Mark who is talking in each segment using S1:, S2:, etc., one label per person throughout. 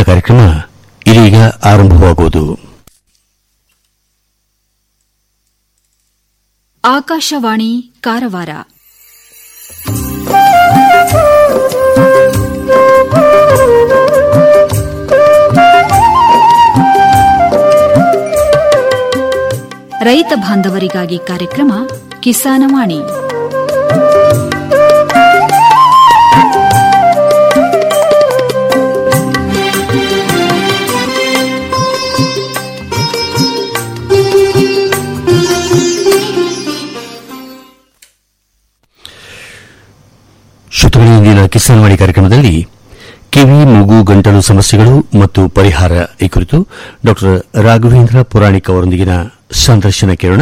S1: ಕಾರ್ಯಕ್ರಮ ಇದೀಗ ಆರಂಭವಾಗುವುದು
S2: ಆಕಾಶವಾಣಿ ಕಾರವಾರ ರೈತ ಬಾಂಧವರಿಗಾಗಿ ಕಾರ್ಯಕ್ರಮ ಕಿಸಾನವಾಣಿ
S1: ಶ್ರೋತೃಗಳೇ, ಇಂದಿನ ಕಿಸಾನ್ವಾಣಿ ಕಾರ್ಯಕ್ರಮದಲ್ಲಿ ಕಿವಿ ಮೂಗು ಗಂಟಲು ಸಮಸ್ಯೆಗಳು ಮತ್ತು ಪರಿಹಾರ ಈ ಕುರಿತು ಡಾ ರಾಘವೇಂದ್ರ ಪುರಾಣಿಕ್ ಅವರೊಂದಿಗಿನ ಸಂದರ್ಶನ ಕೇಳೋಣ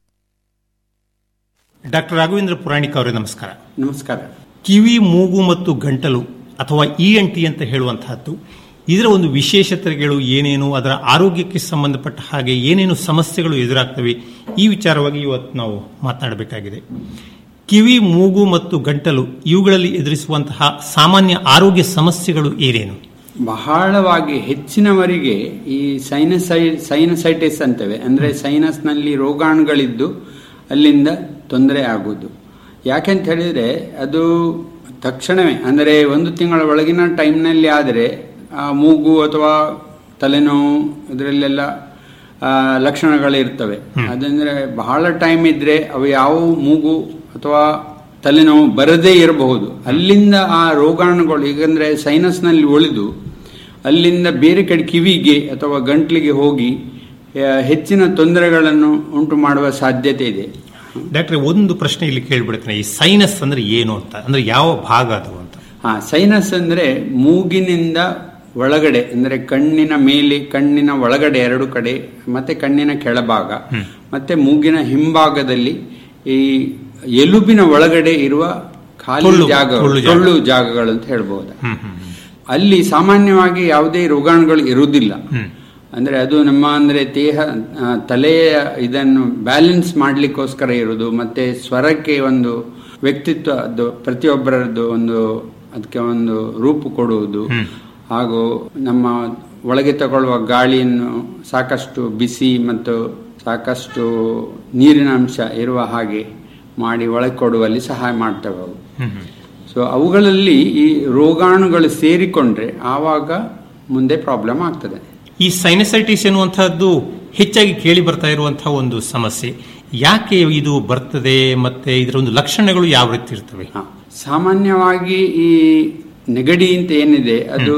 S3: ಡಾಕ್ಟರ್ ರಾಘವೇಂದ್ರ ಪುರಾಣಿಕ್ ಅವರೇ ನಮಸ್ಕಾರ
S4: ನಮಸ್ಕಾರ
S3: ಕಿವಿ ಮೂಗು ಮತ್ತು ಗಂಟಲು ಅಥವಾ ಇ ಎನ್ ಟಿ ಅಂತ ಹೇಳುವಂತಹದ್ದು ಇದರ ಒಂದು ವಿಶೇಷತೆಗಳು ಏನೇನು ಅದರ ಆರೋಗ್ಯಕ್ಕೆ ಸಂಬಂಧಪಟ್ಟ ಹಾಗೆ ಏನೇನು ಸಮಸ್ಯೆಗಳು ಎದುರಾಗ್ತವೆ ಈ ವಿಚಾರವಾಗಿ ಇವತ್ತು ನಾವು ಮಾತನಾಡಬೇಕಾಗಿದೆ ಕಿವಿ ಮೂಗು ಮತ್ತು ಗಂಟಲು ಇವುಗಳಲ್ಲಿ ಎದುರಿಸುವಂತಹ ಸಾಮಾನ್ಯ ಆರೋಗ್ಯ ಸಮಸ್ಯೆಗಳು ಏನೇನು
S4: ಬಹಳವಾಗಿ ಹೆಚ್ಚಿನವರಿಗೆ ಈ ಸೈನಸೈ ಸೈನಸೈಟಿಸ್ ಅಂತೇವೆ ಅಂದ್ರೆ ಸೈನಸ್ನಲ್ಲಿ ರೋಗಾಣುಗಳಿದ್ದು ಅಲ್ಲಿಂದ ತೊಂದರೆ ಆಗುವುದು ಯಾಕೆಂತ ಹೇಳಿದ್ರೆ ಅದು ತಕ್ಷಣವೇ ಅಂದರೆ ಒಂದು ತಿಂಗಳ ಒಳಗಿನ ಟೈಮ್ನಲ್ಲಿ ಆದರೆ ಆ ಮೂಗು ಅಥವಾ ತಲೆನೋವು ಇದರಲ್ಲೆಲ್ಲ ಆ, ಲಕ್ಷಣಗಳಿರ್ತವೆ ಅದಂದ್ರೆ ಬಹಳ ಟೈಮ್ ಇದ್ರೆ ಅವು ಯಾವ ಮೂಗು ಅಥವಾ ತಲೆನೋವು ಬರದೇ ಇರಬಹುದು ಅಲ್ಲಿಂದ ಆ ರೋಗಾಣುಗಳು ಈಗಂದ್ರೆ ಸೈನಸ್ನಲ್ಲಿ ಉಳಿದು ಅಲ್ಲಿಂದ ಬೇರೆ ಕಡೆ ಕಿವಿಗೆ ಅಥವಾ ಗಂಟ್ಲಿಗೆ ಹೋಗಿ ಆ, ಹೆಚ್ಚಿನ ತೊಂದರೆಗಳನ್ನು ಉಂಟು ಮಾಡುವ ಸಾಧ್ಯತೆ ಇದೆ
S3: ಡಾಕ್ಟರ್ ಒಂದು ಪ್ರಶ್ನೆ ಇಲ್ಲಿ ಕೇಳ್ಬಿಡ್ತೇನೆ ಈ ಸೈನಸ್ ಅಂದ್ರೆ ಏನು ಅಂತ ಅಂದ್ರೆ ಯಾವ ಭಾಗ ಅದು ಅಂತ
S4: ಹಾ ಸೈನಸ್ ಅಂದ್ರೆ ಮೂಗಿನಿಂದ ಒಳಗಡೆ ಅಂದ್ರೆ ಕಣ್ಣಿನ ಮೇಲೆ ಕಣ್ಣಿನ ಒಳಗಡೆ ಎರಡು ಕಡೆ ಮತ್ತೆ ಕಣ್ಣಿನ ಕೆಳಭಾಗ ಮತ್ತೆ ಮೂಗಿನ ಹಿಂಭಾಗದಲ್ಲಿ ಈ ಎಲುಬಿನ ಒಳಗಡೆ ಇರುವ ಖಾಲಿ
S3: ಟೊಳ್ಳು,
S4: ಜಾಗ
S3: ಟೊಳ್ಳು ಜಾಗ.
S4: ಟೊಳ್ಳು ಜಾಗಗಳು ಅಂತ ಹೇಳ್ಬಹುದು
S3: ಹ್ಮ್ ಹ್ಮ್ ಹ್ಮ್.
S4: ಅಲ್ಲಿ ಸಾಮಾನ್ಯವಾಗಿ ಯಾವುದೇ ರೋಗಾಣುಗಳು ಇರುವುದಿಲ್ಲ ಅಂದ್ರೆ ಅದು ನಮ್ಮ ಅಂದ್ರೆ ದೇಹ ಆ, ತಲೆಯ ಇದನ್ನು ಬ್ಯಾಲೆನ್ಸ್ ಮಾಡ್ಲಿಕ್ಕೋಸ್ಕರ ಇರುವುದು ಮತ್ತೆ ಸ್ವರಕ್ಕೆ ಒಂದು ವ್ಯಕ್ತಿತ್ವ ಅದು ಪ್ರತಿಯೊಬ್ಬರದ್ದು ಒಂದು ಅದಕ್ಕೆ ಒಂದು ರೂಪು ಕೊಡುವುದು ಹಾಗೂ ನಮ್ಮ ಒಳಗೆ ತಗೊಳ್ಳುವ ಗಾಳಿಯನ್ನು ಸಾಕಷ್ಟು ಬಿಸಿ ಮತ್ತು ಸಾಕಷ್ಟು ನೀರಿನ ಅಂಶ ಇರುವ ಹಾಗೆ ಮಾಡಿ ಒಳಗೆ ಕೊಡುವಲ್ಲಿ ಸಹಾಯ ಮಾಡ್ತವೆ ಅವು ಸೊ ಅವುಗಳಲ್ಲಿ ಈ ರೋಗಾಣುಗಳು ಸೇರಿಕೊಂಡ್ರೆ ಆವಾಗ ಮುಂದೆ ಪ್ರಾಬ್ಲಮ್ ಆಗ್ತದೆ
S3: ಈ ಸೈನಸೈಟಿಸ್ ಎನ್ನುವಂತಹದ್ದು ಹೆಚ್ಚಾಗಿ ಕೇಳಿ ಬರ್ತಾ ಇರುವಂತಹ ಒಂದು ಸಮಸ್ಯೆ ಯಾಕೆ ಇದು ಬರ್ತದೆ ಮತ್ತೆ ಇದರ ಒಂದು ಲಕ್ಷಣಗಳು ಯಾವ ರೀತಿ ಇರ್ತವೆ
S4: ಹ. ಸಾಮಾನ್ಯವಾಗಿ ಈ ನೆಗಡಿ ಅಂತ ಏನಿದೆ ಅದು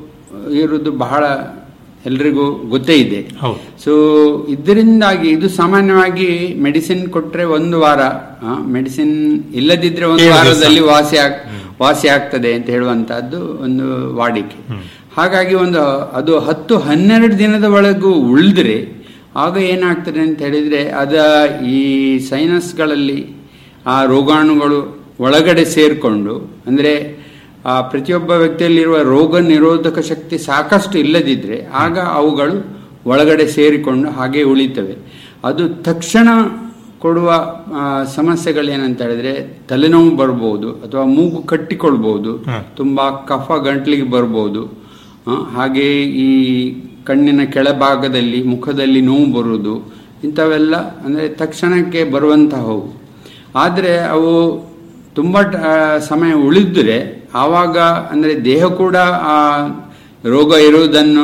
S4: ಇರುವುದು ಬಹಳ ಎಲ್ರಿಗೂ ಗೊತ್ತೇ ಇದೆ
S3: ಹೌದು
S4: ಸೊ ಇದರಿಂದಾಗಿ ಇದು ಸಾಮಾನ್ಯವಾಗಿ ಮೆಡಿಸಿನ್ ಕೊಟ್ರೆ ಒಂದು ವಾರ ಮೆಡಿಸಿನ್ ಇಲ್ಲದಿದ್ರೆ ಒಂದು
S3: ಏಳು ದಿವಸ.
S4: ವಾರದಲ್ಲಿ ವಾಸಿ ಆಗ್ ವಾಸಿ ಆಗ್ತದೆ ಅಂತ ಹೇಳುವಂತಹದ್ದು ಒಂದು ವಾಡಿಕೆ ಹಾಗಾಗಿ ಒಂದು ಅದು ಹತ್ತು ಹನ್ನೆರಡು ದಿನದ ಒಳಗೂ ಉಳಿದ್ರೆ ಆಗ ಏನಾಗ್ತದೆ ಅಂತ ಹೇಳಿದ್ರೆ ಅದ ಈ ಸೈನಸ್ಗಳಲ್ಲಿ ಆ ರೋಗಾಣುಗಳು ಒಳಗಡೆ ಸೇರಿಕೊಂಡು ಅಂದ್ರೆ ಆ ಪ್ರತಿಯೊಬ್ಬ ವ್ಯಕ್ತಿಯಲ್ಲಿರುವ ರೋಗ ನಿರೋಧಕ ಶಕ್ತಿ ಸಾಕಷ್ಟು ಇಲ್ಲದಿದ್ರೆ ಆಗ ಅವುಗಳು ಒಳಗಡೆ ಸೇರಿಕೊಂಡು ಹಾಗೆ ಉಳಿತವೆ ಅದು ತಕ್ಷಣ ಕೊಡುವ ಆ, ಸಮಸ್ಯೆಗಳೇನಂತ ಹೇಳಿದ್ರೆ ತಲೆನೋವು ಬರ್ಬೋದು ಅಥವಾ ಮೂಗು ಕಟ್ಟಿಕೊಳ್ಬಹುದು ತುಂಬಾ ಕಫ ಗಂಟ್ಲಿಗೆ ಬರ್ಬೋದು ಆ, ಹಾಗೆ ಈ ಕಣ್ಣಿನ ಕೆಳಭಾಗದಲ್ಲಿ ಮುಖದಲ್ಲಿ ನೋವು ಬರುವುದು ಇಂಥವೆಲ್ಲ ಅಂದ್ರೆ ತಕ್ಷಣಕ್ಕೆ ಬರುವಂತಹವು ಆದರೆ ಅವು ತುಂಬ ಸಮಯ ಉಳಿದ್ರೆ ಆವಾಗ ಅಂದ್ರೆ ದೇಹ ಕೂಡ ಆ ರೋಗ ಇರುವುದನ್ನು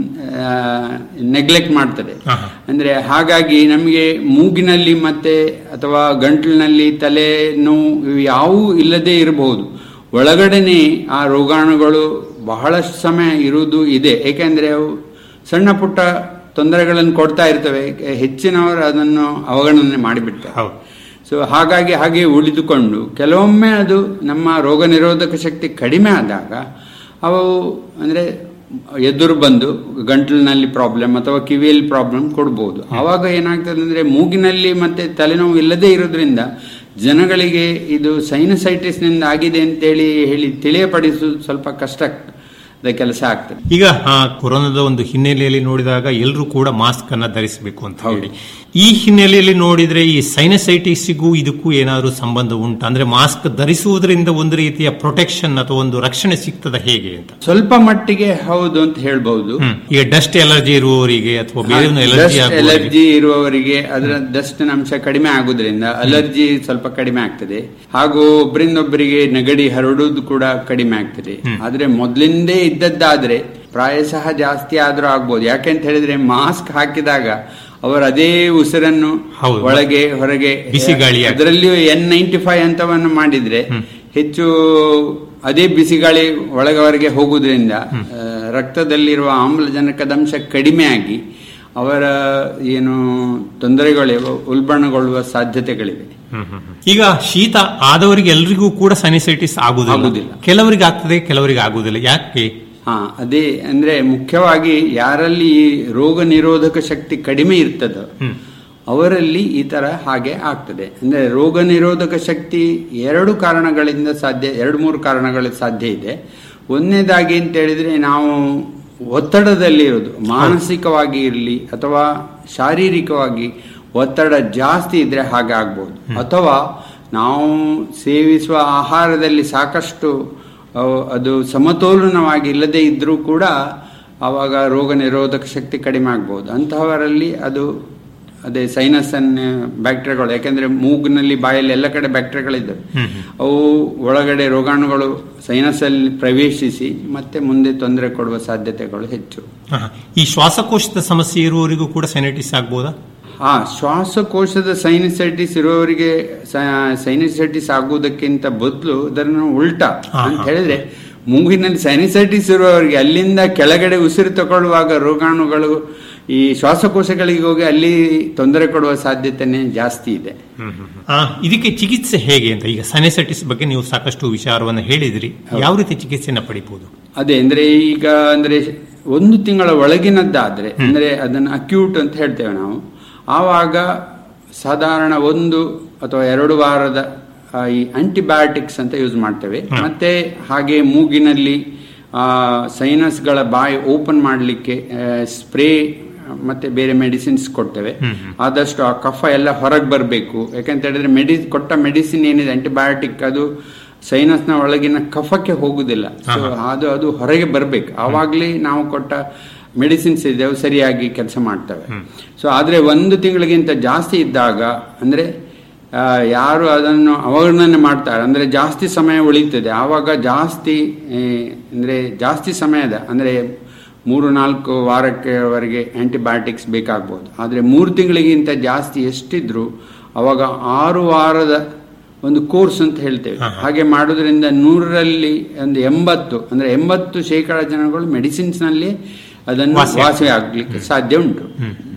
S4: ನೆಗ್ಲೆಕ್ಟ್ ಮಾಡ್ತದೆ ಅಂದ್ರೆ ಹಾಗಾಗಿ ನಮಗೆ ಮೂಗಿನಲ್ಲಿ ಮತ್ತೆ ಅಥವಾ ಗಂಟಲಿನಲ್ಲಿ ತಲೆ ನೋವು ಇವು ಯಾವುವು ಇಲ್ಲದೆ ಇರಬಹುದು ಒಳಗಡೆನೆ ಆ ರೋಗಾಣುಗಳು ಬಹಳಷ್ಟು ಸಮಯ ಇರುವುದು ಇದೆ ಏಕೆಂದ್ರೆ ಅವು ಸಣ್ಣ ಪುಟ್ಟ ತೊಂದರೆಗಳನ್ನು ಕೊಡ್ತಾ ಇರ್ತವೆ ಹೆಚ್ಚಿನವರು ಅದನ್ನು ಅವಗಣನೆ ಮಾಡಿಬಿಡ್ತಾರೆ
S3: ಹೌದು
S4: ಸೊ ಹಾಗಾಗಿ ಹಾಗೆ ಉಳಿದುಕೊಂಡು ಕೆಲವೊಮ್ಮೆ ಅದು ನಮ್ಮ ರೋಗ ನಿರೋಧಕ ಶಕ್ತಿ ಕಡಿಮೆ ಆದಾಗ ಅವು ಅಂದ್ರೆ ಎದುರು ಬಂದು ಗಂಟಲಿನಲ್ಲಿ ಪ್ರಾಬ್ಲಮ್ ಅಥವಾ ಕಿವಿಯಲ್ಲಿ ಪ್ರಾಬ್ಲಮ್ ಕೊಡ್ಬೋದು ಆವಾಗ ಏನಾಗ್ತದೆ ಅಂದ್ರೆ ಮೂಗಿನಲ್ಲಿ ಮತ್ತೆ ತಲೆನೋವು ಇಲ್ಲದೆ ಇರೋದ್ರಿಂದ ಜನಗಳಿಗೆ ಇದು ಸೈನಸೈಟಿಸ್ನಿಂದ ಆಗಿದೆ ಅಂತೇಳಿ ಹೇಳಿ ತಿಳಿಯಪಡಿಸುವುದು ಸ್ವಲ್ಪ ಕಷ್ಟ ಅದ ಕೆಲಸ ಆಗ್ತದೆ
S3: ಈಗ ಆ ಕೊರೋನಾದ ಒಂದು ಹಿನ್ನೆಲೆಯಲ್ಲಿ ನೋಡಿದಾಗ ಎಲ್ಲರೂ ಕೂಡ ಮಾಸ್ಕ್ ಅನ್ನ ಧರಿಸಬೇಕು ಅಂತ ಹೇಳಿ ಈ ಹಿನ್ನೆಲೆಯಲ್ಲಿ ನೋಡಿದ್ರೆ ಈ ಸೈನಸೈಟಿಸ್ಗೂ ಇದಕ್ಕೂ ಏನಾದರೂ ಸಂಬಂಧ ಉಂಟು ಅಂದ್ರೆ ಮಾಸ್ಕ್ ಧರಿಸುವುದರಿಂದ ಒಂದು ರೀತಿಯ ಪ್ರೊಟೆಕ್ಷನ್ ಅಥವಾ ಒಂದು ರಕ್ಷಣೆ ಸಿಗ್ತದ ಹೇಗೆ ಅಂತ
S4: ಸ್ವಲ್ಪ ಮಟ್ಟಿಗೆ ಹೌದು ಅಂತ ಹೇಳ್ಬಹುದು
S3: ಹ್ಮ್. ಈಗ ಡಸ್ಟ್ ಎಲರ್ಜಿ ಇರುವವರಿಗೆ ಅಥವಾ ಬೇರೆ ಎಲರ್ಜಿ
S4: ಡಸ್ಟ್ ಎಲರ್ಜಿ ಇರುವವರಿಗೆ ಅದರ ಡಸ್ಟ್ ಅಂಶ ಕಡಿಮೆ ಆಗುದ್ರಿಂದ ಅಲರ್ಜಿ ಸ್ವಲ್ಪ ಕಡಿಮೆ ಆಗ್ತದೆ ಹಾಗೂ ಒಬ್ಬರಿಂದೊಬ್ಬರಿಗೆ ನೆಗಡಿ ಹರಡುವುದು ಕೂಡ ಕಡಿಮೆ ಆಗ್ತದೆ ಆದ್ರೆ ಮೊದಲಿಂದೇ ಇದ್ದದ್ದಾದ್ರೆ ಪ್ರಾಯಶಃ ಜಾಸ್ತಿ ಆದ್ರೂ ಆಗ್ಬೋದು ಯಾಕೆಂತ ಹೇಳಿದ್ರೆ ಮಾಸ್ಕ್ ಹಾಕಿದಾಗ ಅವರು ಅದೇ ಉಸಿರನ್ನು
S3: ಹೌದು.
S4: ಒಳಗೆ ಹೊರಗೆ
S3: ಬಿಸಿ ಗಾಳಿ ಆಗ್ತದೆ.
S4: ಅದರಲ್ಲಿಯೂ ಎನ್ ನೈಂಟಿ ಫೈವ್ ಅಂತವನ್ನು ಮಾಡಿದ್ರೆ ಹೆಚ್ಚು ಅದೇ ಬಿಸಿ ಗಾಳಿ ಒಳಗವರೆಗೆ ಹೋಗುವುದರಿಂದ ಆ, ರಕ್ತದಲ್ಲಿರುವ ಆಮ್ಲಜನಕದ ಅಂಶ ಕಡಿಮೆ ಆಗಿ ಅವರ ಏನು ತೊಂದರೆಗಳಿವೆ ಉಲ್ಬಣಗೊಳ್ಳುವ ಸಾಧ್ಯತೆಗಳಿವೆ
S3: ಈಗ ಶೀತ ಆದವರಿಗೆ ಎಲ್ರಿಗೂ ಕೂಡ ಸೈನಸೈಟಿಸ್ ಆಗುದಿಲ್ಲ
S4: ಆಗುದಿಲ್ಲ.
S3: ಕೆಲವರಿಗೆ ಆಗ್ತದೆ ಕೆಲವರಿಗೆ ಆಗುದಿಲ್ಲ ಯಾಕೆ
S4: ಹಾ ಅದೇ ಅಂದ್ರೆ ಮುಖ್ಯವಾಗಿ ಯಾರಲ್ಲಿ ಈ ರೋಗ ನಿರೋಧಕ ಶಕ್ತಿ ಕಡಿಮೆ ಇರ್ತದೋ ಅವರಲ್ಲಿ ಈ ತರ ಹಾಗೆ ಆಗ್ತದೆ ಅಂದ್ರೆ ರೋಗ ನಿರೋಧಕ ಶಕ್ತಿ ಎರಡು ಕಾರಣಗಳಿಂದ ಸಾಧ್ಯ ಎರಡು ಮೂರು ಕಾರಣಗಳ ಸಾಧ್ಯ ಇದೆ ಒಂದನೇದಾಗಿ ಅಂತ ಹೇಳಿದ್ರೆ ನಾವು ಒತ್ತಡದಲ್ಲಿ ಇರೋದು ಮಾನಸಿಕವಾಗಿ ಇರಲಿ ಅಥವಾ ಶಾರೀರಿಕವಾಗಿ ಒತ್ತಡ ಜಾಸ್ತಿ ಇದ್ರೆ ಹಾಗೆ ಆಗ್ಬೋದು ಅಥವಾ ನಾವು ಸೇವಿಸುವ ಆಹಾರದಲ್ಲಿ ಸಾಕಷ್ಟು ಅವು- ಅದು ಸಮತೋಲನವಾಗಿ ಇಲ್ಲದೆ ಇದ್ರೂ ಕೂಡ ಆವಾಗ ರೋಗ ನಿರೋಧಕ ಶಕ್ತಿ ಕಡಿಮೆ ಆಗ್ಬೋದು ಅಂತಹವರಲ್ಲಿ ಅದು ಅದೇ ಸೈನಸ್ ಅನ್ನ ಬ್ಯಾಕ್ಟೀರಿಯಾಗಳು ಯಾಕೆಂದ್ರೆ ಮೂಗಿನಲ್ಲಿ ಬಾಯಲ್ಲಿ ಎಲ್ಲ ಕಡೆ ಬ್ಯಾಕ್ಟೀರಿಯಾಗಳಿದ್ದಾವೆ ಅವು ಒಳಗಡೆ ರೋಗಾಣುಗಳು ಸೈನಸ್ ಅಲ್ಲಿ ಪ್ರವೇಶಿಸಿ ಮತ್ತೆ ಮುಂದೆ ತೊಂದರೆ ಕೊಡುವ ಸಾಧ್ಯತೆಗಳು ಹೆಚ್ಚು
S3: ಆಹಾ. ಈ ಶ್ವಾಸಕೋಶದ ಸಮಸ್ಯೆ ಇರುವವರಿಗೂ ಕೂಡ ಸೈನೈಟಿಸ್ ಆಗ್ಬೋದಾ
S4: ಆ ಶ್ವಾಸಕೋಶದ ಸೈನಸೈಟಿಸ್ ಇರುವವರಿಗೆ ಸೈನಸೈಟಿಸ್ ಆಗುವುದಕ್ಕಿಂತ ಬದಲು ಅದನ್ನು ಉಲ್ಟಾ
S3: ಹಾ,
S4: ಅಂತ
S3: ಹಾ.
S4: ಹೇಳಿದ್ರೆ ಮೂಗಿನಲ್ಲಿ ಸೈನಸೈಟಿಸ್ ಇರುವವರಿಗೆ ಅಲ್ಲಿಂದ ಕೆಳಗಡೆ ಉಸಿರು ತಗೊಳ್ಳುವಾಗ ರೋಗಾಣುಗಳು ಈ ಶ್ವಾಸಕೋಶಗಳಿಗೆ ಹೋಗಿ ಅಲ್ಲಿ ತೊಂದರೆ ಕೊಡುವ ಸಾಧ್ಯತೆನೇ ಜಾಸ್ತಿ ಇದೆ
S3: ಆ, ಇದಕ್ಕೆ ಚಿಕಿತ್ಸೆ ಹೇಗೆ ಅಂತ ಈಗ ಸೈನಸೈಟಿಸ್ ಬಗ್ಗೆ ನೀವು ಸಾಕಷ್ಟು ವಿಚಾರವನ್ನು ಹೇಳಿದ್ರಿ ಯಾವ ರೀತಿ ಚಿಕಿತ್ಸೆಯನ್ನ ಪಡಿಬಹುದು
S4: ಅದೇ ಅಂದ್ರೆ ಈಗ ಅಂದ್ರೆ ಒಂದು ತಿಂಗಳ ಒಳಗಿನದ್ದಾದ್ರೆ ಅಂದ್ರೆ ಅದನ್ನು ಅಕ್ಯೂಟ್ ಅಂತ ಹೇಳ್ತೇವೆ ನಾವು ಆವಾಗ ಸಾಧಾರಣ ಒಂದು ಅಥವಾ ಎರಡು ವಾರದ ಆ, ಈ ಆಂಟಿಬಯೋಟಿಕ್ಸ್ ಅಂತ ಯೂಸ್ ಮಾಡ್ತೇವೆ ಮತ್ತೆ ಹಾಗೆ ಮೂಗಿನಲ್ಲಿ ಆ, ಸೈನಸ್ಗಳ ಬಾಯಿ ಓಪನ್ ಮಾಡಲಿಕ್ಕೆ ಸ್ಪ್ರೇ ಮತ್ತೆ ಬೇರೆ ಮೆಡಿಸಿನ್ಸ್ ಕೊಡ್ತೇವೆ ಆದಷ್ಟು ಆ ಕಫ ಎಲ್ಲ ಹೊರಗೆ ಬರಬೇಕು ಯಾಕಂತ ಹೇಳಿದ್ರೆ ಮೆಡಿ ಕೊಟ್ಟ ಮೆಡಿಸಿನ್ ಏನಿದೆ ಆಂಟಿಬಯೋಟಿಕ್ ಅದು ಸೈನಸ್ನ ಒಳಗಿನ ಕಫಕ್ಕೆ ಹೋಗುದಿಲ್ಲ ಸೊ ಅದು ಅದು ಹೊರಗೆ ಬರಬೇಕು ಆವಾಗಲೇ ನಾವು ಕೊಟ್ಟ ಮೆಡಿಸಿನ್ಸ್ ಇದೆ ಅವು ಸರಿಯಾಗಿ ಕೆಲಸ ಮಾಡ್ತವೆ ಸೊ ಆದ್ರೆ ಒಂದು ತಿಂಗಳಿಗಿಂತ ಜಾಸ್ತಿ ಇದ್ದಾಗ ಅಂದ್ರೆ ಆ, ಯಾರು ಅದನ್ನು ಅವಗಣನೆ ಮಾಡ್ತಾರೆ ಅಂದ್ರೆ ಜಾಸ್ತಿ ಸಮಯ ಉಳಿತದೆ ಆವಾಗ ಜಾಸ್ತಿ ಏ, ಅಂದ್ರೆ ಜಾಸ್ತಿ ಸಮಯದ ಅಂದ್ರೆ ಮೂರು ನಾಲ್ಕು ವಾರಕ್ಕೆವರೆಗೆ ಆಂಟಿಬಯೋಟಿಕ್ಸ್ ಬೇಕಾಗ್ಬೋದು ಆದರೆ ಮೂರು ತಿಂಗಳಿಗಿಂತ ಜಾಸ್ತಿ ಎಷ್ಟಿದ್ರು ಅವಾಗ ಆರು ವಾರದ ಒಂದು ಕೋರ್ಸ್ ಅಂತ ಹೇಳ್ತೇವೆ ಹಾಗೆ ಮಾಡೋದ್ರಿಂದ ನೂರರಲ್ಲಿ ಒಂದು ಎಂಬತ್ತು ಅಂದ್ರೆ ಎಂಬತ್ತು ಶೇಕಡ ಜನಗಳು ಮೆಡಿಸಿನ್ಸ್ ನಲ್ಲಿ ಅದನ್ನು
S3: ವಾಸಿ
S4: ವಾಸಿ ಆಗ್ಲಿಕ್ಕೆ ಸಾಧ್ಯ ಉಂಟು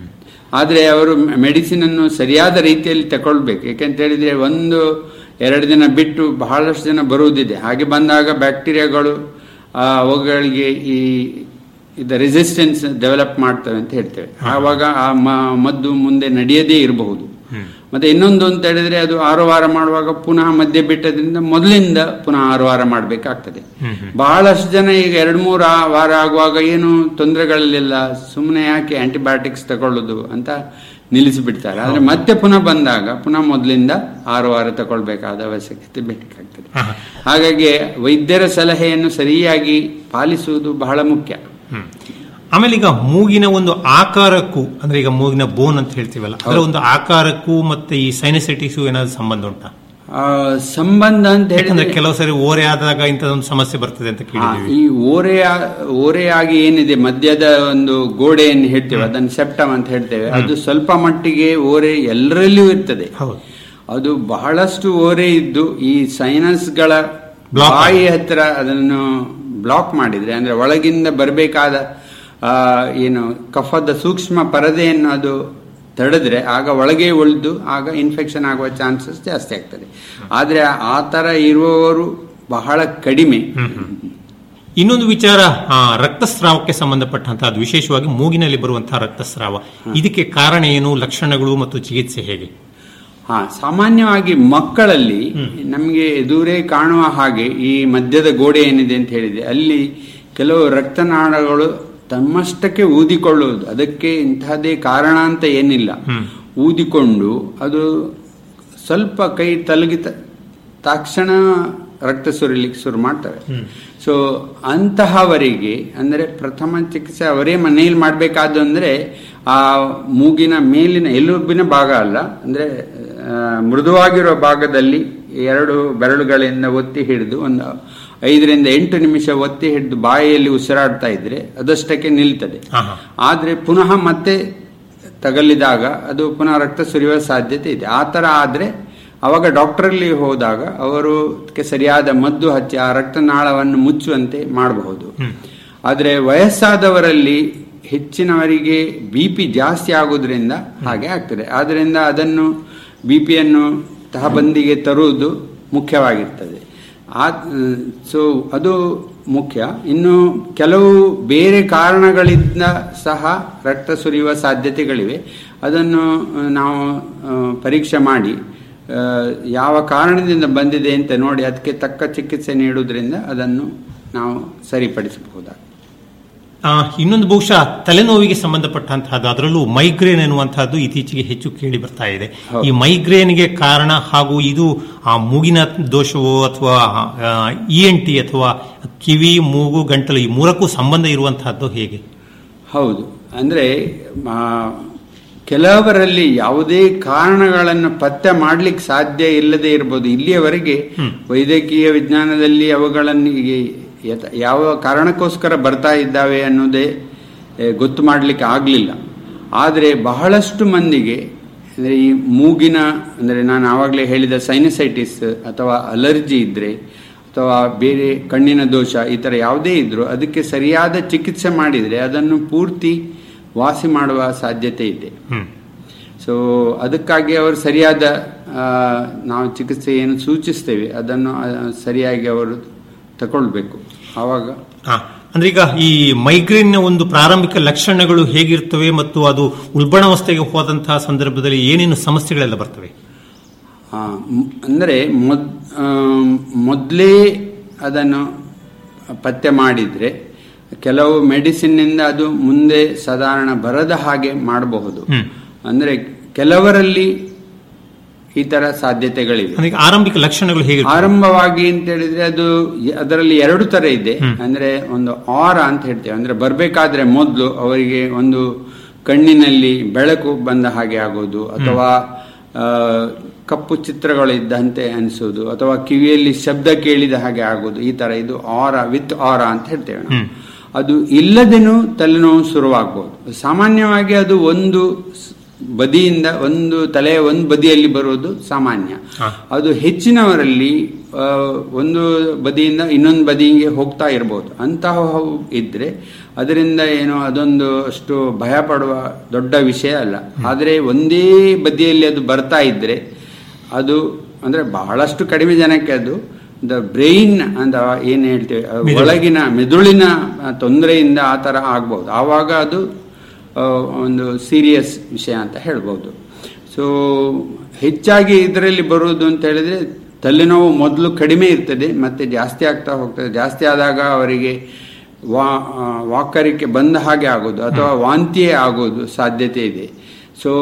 S4: ಆದ್ರೆ ಅವರು ಮೆಡಿಸಿನ್ ಅನ್ನು ಸರಿಯಾದ ರೀತಿಯಲ್ಲಿ ತಗೊಳ್ಬೇಕು ಯಾಕೆಂತ ಹೇಳಿದ್ರೆ ಒಂದು ಎರಡು ದಿನ ಬಿಟ್ಟು ಬಹಳಷ್ಟು ಜನ ಬರುವುದಿದೆ ಹಾಗೆ ಬಂದಾಗ ಬ್ಯಾಕ್ಟೀರಿಯಾಗಳು ಆ, ಅವುಗಳಿಗೆ ಈ ಇದು ರೆಸಿಸ್ಟೆನ್ಸ್ ಡೆವಲಪ್ ಮಾಡ್ತವೆ ಅಂತ ಹೇಳ್ತೇವೆ ಆವಾಗ ಆ ಮ- ಮದ್ದು ಮುಂದೆ ನಡೆಯದೇ ಇರಬಹುದು ಮತ್ತೆ ಇನ್ನೊಂದು ಅಂತ ಹೇಳಿದ್ರೆ ಅದು ಆರು ವಾರ ಮಾಡುವಾಗ ಪುನಃ ಮಧ್ಯೆ ಬಿಟ್ಟದ್ರಿಂದ ಮೊದಲಿಂದ ಪುನಃ ಆರು ವಾರ ಮಾಡಬೇಕಾಗ್ತದೆ ಬಹಳಷ್ಟು ಜನ ಈಗ ಎರಡು ಮೂರು ಆ- ವಾರ ಆಗುವಾಗ ಏನು ತೊಂದರೆಗಳಿಲ್ಲ ಸುಮ್ಮನೆ ಯಾಕೆ ಆಂಟಿಬಯೋಟಿಕ್ಸ್ ತಗೊಳ್ಳೋದು ಅಂತ ನಿಲ್ಲಿಸಿಬಿಡ್ತಾರೆ ಆದ್ರೆ ಮತ್ತೆ ಪುನಃ ಬಂದಾಗ ಪುನಃ ಮೊದಲಿಂದ ಆರು ವಾರ ತಗೊಳ್ಬೇಕಾದ ಅವಶ್ಯಕತೆ ಬೇಕಾಗ್ತದೆ ಹಾಗಾಗಿ ವೈದ್ಯರ ಸಲಹೆಯನ್ನು ಸರಿಯಾಗಿ ಪಾಲಿಸುವುದು ಬಹಳ ಮುಖ್ಯ
S3: ಆಮೇಲೆ ಈಗ ಮೂಗಿನ ಒಂದು ಆಕಾರಕ್ಕೂ ಅಂದ್ರೆ ಈಗ ಮೂಗಿನ ಬೋನ್ ಅಂತ ಹೇಳ್ತೀವಲ್ಲ ಅದರ ಒಂದು ಆಕಾರಕ್ಕೂ ಮತ್ತೆ ಈ ಸೈನಸೈಟಿಸ್ ಏನಾದ್ರು ಸಂಬಂಧ ಉಂಟಾ
S4: ಆ, ಸಂಬಂಧ ಅಂತ
S3: ಯಾಕಂದ್ರೆ
S4: ಹೇಳಿದ್ರೆ
S3: ಕೆಲವು ಸರಿ ಓರೆ ಆದಾಗ ಇಂಥದೊಂದು ಸಮಸ್ಯೆ ಬರ್ತದೆ ಅಂತ
S4: ಆ,
S3: ಕೇಳಿದೀವಿ
S4: ಈ ಓರೆಯ ಓರೆಯಾಗಿ ಏನಿದೆ ಮಧ್ಯದ ಒಂದು ಗೋಡೆಯನ್ನು ಹೇಳ್ತೇವೆ ಅದನ್ನು ಸೆಪ್ಟಮ್ ಅಂತ ಹೇಳ್ತೇವೆ ಅದು ಸ್ವಲ್ಪ ಮಟ್ಟಿಗೆ ಓರೆ ಎಲ್ಲರಲ್ಲಿಯೂ ಇರ್ತದೆ
S3: ಹೌದು
S4: ಅದು ಬಹಳಷ್ಟು ಓರೆ ಇದ್ದು ಈ ಸೈನಸ್ಗಳ
S3: Block
S4: ಬಾಯಿ ಹತ್ರ ಅದನ್ನು ಬ್ಲಾಕ್ ಮಾಡಿದ್ರೆ ಅಂದ್ರೆ ಒಳಗಿಂದ ಬರಬೇಕಾದ ಏನು ಕಫದ ಸೂಕ್ಷ್ಮ ಪರದೆಯನ್ನು ಅದು ತಡೆದ್ರೆ ಆಗ ಒಳಗೆ ಉಳಿದು ಆಗ ಇನ್ಫೆಕ್ಷನ್ ಆಗುವ ಚಾನ್ಸಸ್ ಜಾಸ್ತಿ ಆಗ್ತದೆ ಆದ್ರೆ ಆ ತರ ಇರುವವರು ಬಹಳ ಕಡಿಮೆ
S3: ಇನ್ನೊಂದು ವಿಚಾರ ಆ, ರಕ್ತಸ್ರಾವಕ್ಕೆ ಸಂಬಂಧಪಟ್ಟಂತಹ ಅದು ವಿಶೇಷವಾಗಿ ಮೂಗಿನಲ್ಲಿ ಬರುವಂತಹ ರಕ್ತಸ್ರಾವ ಇದಕ್ಕೆ ಕಾರಣ ಏನು ಲಕ್ಷಣಗಳು ಮತ್ತು ಚಿಕಿತ್ಸೆ ಹೇಗೆ
S4: ಹಾ ಸಾಮಾನ್ಯವಾಗಿ ಮಕ್ಕಳಲ್ಲಿ ನಮಗೆ ಎದುರೇ ಕಾಣುವ ಹಾಗೆ ಈ ಮಧ್ಯದ ಗೋಡೆ ಏನಿದೆ ಅಂತ ಹೇಳಿದೆ ಅಲ್ಲಿ ಕೆಲವು ರಕ್ತನಾಳಗಳು ತಮ್ಮಷ್ಟಕ್ಕೆ ಊದಿಕೊಳ್ಳುವುದು ಅದಕ್ಕೆ ಇಂತಹದೇ ಕಾರಣ ಅಂತ ಏನಿಲ್ಲ ಊದಿಕೊಂಡು ಅದು ಸ್ವಲ್ಪ ಕೈ ತಲುಗಿ ತ- ತಕ್ಷಣ ರಕ್ತ ಸುರಿಲಿಕ್ಕೆ ಶುರು ಮಾಡ್ತವೆ ಸೊ ಅಂತಹವರಿಗೆ ಅಂದ್ರೆ ಪ್ರಥಮ ಚಿಕಿತ್ಸೆ ಅವರೇ ಮನೆಯಲ್ಲಿ ಮಾಡಬೇಕಾದ್ದು ಅಂದ್ರೆ ಆ ಮೂಗಿನ ಮೇಲಿನ ಎಲುಬಿನ ಭಾಗ ಅಲ್ಲ ಅಂದ್ರೆ ಆ, ಮೃದುವಾಗಿರೋ ಭಾಗದಲ್ಲಿ ಎರಡು ಬೆರಳುಗಳಿಂದ ಒತ್ತಿ ಹಿಡಿದು ಒಂದು ಐದರಿಂದ ಎಂಟು ನಿಮಿಷ ಒತ್ತಿ ಹಿಡಿದು ಬಾಯಿಯಲ್ಲಿ ಉಸಿರಾಡ್ತಾ ಇದ್ರೆ ಅದಷ್ಟಕ್ಕೆ ನಿಲ್ತದೆ
S3: ಆಹಾ.
S4: ಆದ್ರೆ ಪುನಃ ಮತ್ತೆ ತಗಲಿದಾಗ ಅದು ಪುನಃ ರಕ್ತ ಸುರಿಯುವ ಸಾಧ್ಯತೆ ಇದೆ ಆ ತರ ಆದ್ರೆ ಅವಾಗ ಡಾಕ್ಟರಲ್ಲಿ ಹೋದಾಗ ಅವರು ಅದಕ್ಕೆ ಸರಿಯಾದ ಮದ್ದು ಹಚ್ಚಿ ಆ ರಕ್ತನಾಳವನ್ನು ಮುಚ್ಚುವಂತೆ ಮಾಡಬಹುದು ಆದ್ರೆ ವಯಸ್ಸಾದವರಲ್ಲಿ ಹೆಚ್ಚಿನವರಿಗೆ ಬಿ ಪಿ ಜಾಸ್ತಿ ಆಗೋದ್ರಿಂದ ಹಾಗೆ ಆಗ್ತದೆ ಆದ್ರಿಂದ ಅದನ್ನು ಬಿ ಪಿಯನ್ನು ತಹಬಂದಿಗೆ ತರುವುದು ಮುಖ್ಯವಾಗಿರ್ತದೆ ಆ ಸೊ ಅದು ಮುಖ್ಯ ಇನ್ನು ಕೆಲವು ಬೇರೆ ಕಾರಣಗಳಿಂದ ಸಹ ರಕ್ತ ಸುರಿಯುವ ಸಾಧ್ಯತೆಗಳಿವೆ ಅದನ್ನು ಆ, ನಾವು ಆ, ಪರೀಕ್ಷೆ ಮಾಡಿ ಆ, ಯಾವ ಕಾರಣದಿಂದ ಬಂದಿದೆ ಅಂತ ನೋಡಿ ಅದಕ್ಕೆ ತಕ್ಕ ಚಿಕಿತ್ಸೆ ನೀಡುವುದರಿಂದ ಅದನ್ನು ನಾವು ಸರಿಪಡಿಸಬಹುದಾಗಿದೆ
S3: ಆ, ಇನ್ನೊಂದು ಬಹುಶಃ ತಲೆನೋವಿಗೆ ಸಂಬಂಧಪಟ್ಟಂತಹದ್ದು ಅದರಲ್ಲೂ ಮೈಗ್ರೇನ್ ಎನ್ನುವಂತಹದ್ದು ಇತ್ತೀಚೆಗೆ ಹೆಚ್ಚು ಕೇಳಿ ಬರ್ತಾ ಇದೆ
S4: ಹೌದು.
S3: ಈ ಮೈಗ್ರೇನ್ಗೆ ಕಾರಣ ಹಾಗೂ ಇದು ಆ ಮೂಗಿನ ದೋಷವೋ ಅಥವಾ ಇ ಎನ್ ಟಿ ಅಥವಾ ಕಿವಿ ಮೂಗು ಗಂಟಲು ಈ ಮೂರಕ್ಕೂ ಸಂಬಂಧ ಇರುವಂತಹದ್ದು ಹೇಗೆ
S4: ಹೌದು ಅಂದ್ರೆ ಆ, ಕೆಲವರಲ್ಲಿ ಯಾವುದೇ ಕಾರಣಗಳನ್ನು ಪತ್ತೆ ಮಾಡ್ಲಿಕ್ಕೆ ಸಾಧ್ಯ ಇಲ್ಲದೆ ಇರಬಹುದು ಇಲ್ಲಿಯವರೆಗೆ ವೈದ್ಯಕೀಯ ವಿಜ್ಞಾನದಲ್ಲಿ ಅವುಗಳನ್ನು ಈಗ ಯಥ- ಯಾವ ಕಾರಣಕ್ಕೋಸ್ಕರ ಬರ್ತಾ ಇದ್ದಾವೆ ಅನ್ನೋದೇ ಏ, ಗೊತ್ತು ಮಾಡಲಿಕ್ಕೆ ಆಗಲಿಲ್ಲ ಆದರೆ ಬಹಳಷ್ಟು ಮಂದಿಗೆ ಅಂದರೆ ಈ ಮೂಗಿನ ಅಂದರೆ ನಾನು ಆವಾಗಲೇ ಹೇಳಿದ ಸೈನಸೈಟಿಸ್ ಅಥವಾ ಅಲರ್ಜಿ ಇದ್ರೆ ಅಥವಾ ಬೇರೆ ಕಣ್ಣಿನ ದೋಷ ಈ ಥರ ಯಾವುದೇ ಇದ್ರೂ ಅದಕ್ಕೆ ಸರಿಯಾದ ಚಿಕಿತ್ಸೆ ಮಾಡಿದರೆ ಅದನ್ನು ಪೂರ್ತಿ ವಾಸಿ ಮಾಡುವ ಸಾಧ್ಯತೆ ಇದೆ
S3: ಹ್ಮ್
S4: ಸೊ ಅದಕ್ಕಾಗಿ ಅವರು ಸರಿಯಾದ ಆ, ನಾವು ಚಿಕಿತ್ಸೆ ಏನು ಸೂಚಿಸ್ತೇವೆ ಅದನ್ನು ಆ, ಸರಿಯಾಗಿ ಅವರು ತಗೊಳ್ಬೇಕು ಆವಾಗ
S3: ಆ, ಅಂದ್ರೆ ಈಗ ಈ ಮೈಗ್ರೇನ್ ಒಂದು ಪ್ರಾರಂಭಿಕ ಲಕ್ಷಣಗಳು ಹೇಗಿರ್ತವೆ ಮತ್ತು ಅದು ಉಲ್ಬಣಾವಸ್ಥೆಗೆ ಹೋದಂತಹ ಸಂದರ್ಭದಲ್ಲಿ ಏನೇನು ಸಮಸ್ಯೆಗಳೆಲ್ಲ ಬರ್ತವೆ
S4: ಆ, ಮ್- ಅಂದರೆ ಮೊದ್ ಮೊದಲೇ ಅದನ್ನು ಪತ್ತೆ ಮಾಡಿದ್ರೆ ಕೆಲವು ಮೆಡಿಸಿನ್ನಿಂದ ಅದು ಮುಂದೆ ಸಾಧಾರಣ ಬರದ ಹಾಗೆ ಮಾಡಬಹುದು
S3: ಹ್ಮ್.
S4: ಅಂದ್ರೆ ಕೆಲವರಲ್ಲಿ ಈ ತರ ಸಾಧ್ಯತೆಗಳಿವೆ
S3: ಅಂದ್ರೆ ಈಗ ಆರಂಭಿಕ ಲಕ್ಷಣಗಳು ಹೇಗೆ
S4: ಆರಂಭವಾಗಿ ಅಂತ ಹೇಳಿದ್ರೆ ಅದು ಎ- ಅದರಲ್ಲಿ ಎರಡು ತರ ಇದೆ ಅಂದ್ರೆ ಒಂದು ಆರ ಅಂತ ಹೇಳ್ತೇವೆ ಅಂದ್ರೆ ಬರ್ಬೇಕಾದ್ರೆ ಮೊದಲು ಅವರಿಗೆ ಒಂದು ಕಣ್ಣಿನಲ್ಲಿ ಬೆಳಕು ಬಂದ ಹಾಗೆ ಆಗೋದು ಅಥವಾ ಆ, ಕಪ್ಪು ಚಿತ್ರಗಳು ಇದ್ದಂತೆ ಅನಿಸೋದು ಅಥವಾ ಕಿವಿಯಲ್ಲಿ ಶಬ್ದ ಕೇಳಿದ ಹಾಗೆ ಆಗೋದು ಈ ತರ ಇದು ಆರ ವಿತ್ ಆರ ಅಂತ ಹೇಳ್ತೇವೆ ನಾವು ಅದು ಇಲ್ಲದೇನೂ ತಲೆನೋವು ಶುರುವಾಗಬಹುದು ಸಾಮಾನ್ಯವಾಗಿ ಅದು ಒಂದು ಸ್- ಬದಿಯಿಂದ ಒಂದು ತಲೆಯ ಒಂದು ಬದಿಯಲ್ಲಿ ಬರುವುದು ಸಾಮಾನ್ಯ ಅದು ಹೆಚ್ಚಿನವರಲ್ಲಿ ಆ, ಒಂದು ಬದಿಯಿಂದ ಇನ್ನೊಂದು ಬದಿಗೆ ಹೋಗ್ತಾ ಇರಬಹುದು ಅಂತಹ ಇದ್ರೆ ಅದರಿಂದ ಏನು ಅದೊಂದು ಅಷ್ಟು ಭಯ ಪಡುವ ದೊಡ್ಡ ವಿಷಯ ಅಲ್ಲ ಆದರೆ ಒಂದೇ ಬದಿಯಲ್ಲಿ ಅದು ಬರ್ತಾ ಇದ್ರೆ ಅದು ಅಂದ್ರೆ ಬಹಳಷ್ಟು ಕಡಿಮೆ ಜನಕ್ಕೆ ಅದು ದ ಬ್ರೈನ್ ಅಂತ ಏನ್ ಹೇಳ್ತೇವೆ ಆ ಒಳಗಿನ ಮೆದುಳಿನ ಆ, ತೊಂದರೆಯಿಂದ ಆ ತರ ಆಗ್ಬಹುದು ಆವಾಗ ಅದು ಆ, ಒಂದು ಸೀರಿಯಸ್ ವಿಷಯ ಅಂತ ಹೇಳ್ಬೋದು ಸೊ ಹೆಚ್ಚಾಗಿ ಇದರಲ್ಲಿ ಬರುವುದು ಅಂತ ಹೇಳಿದ್ರೆ ತಲೆನೋವು ಮೊದಲು ಕಡಿಮೆ ಇರ್ತದೆ ಮತ್ತೆ ಜಾಸ್ತಿ ಆಗ್ತಾ ಹೋಗ್ತದೆ ಜಾಸ್ತಿ ಆದಾಗ ಅವರಿಗೆ ವಾ ಆ, ವಾಕರಿಕೆ ಬಂದ ಹಾಗೆ ಆಗೋದು ಅಥವಾ ವಾಂತಿಯೇ ಆಗೋದು ಸಾಧ್ಯತೆ ಇದೆ ಸೊ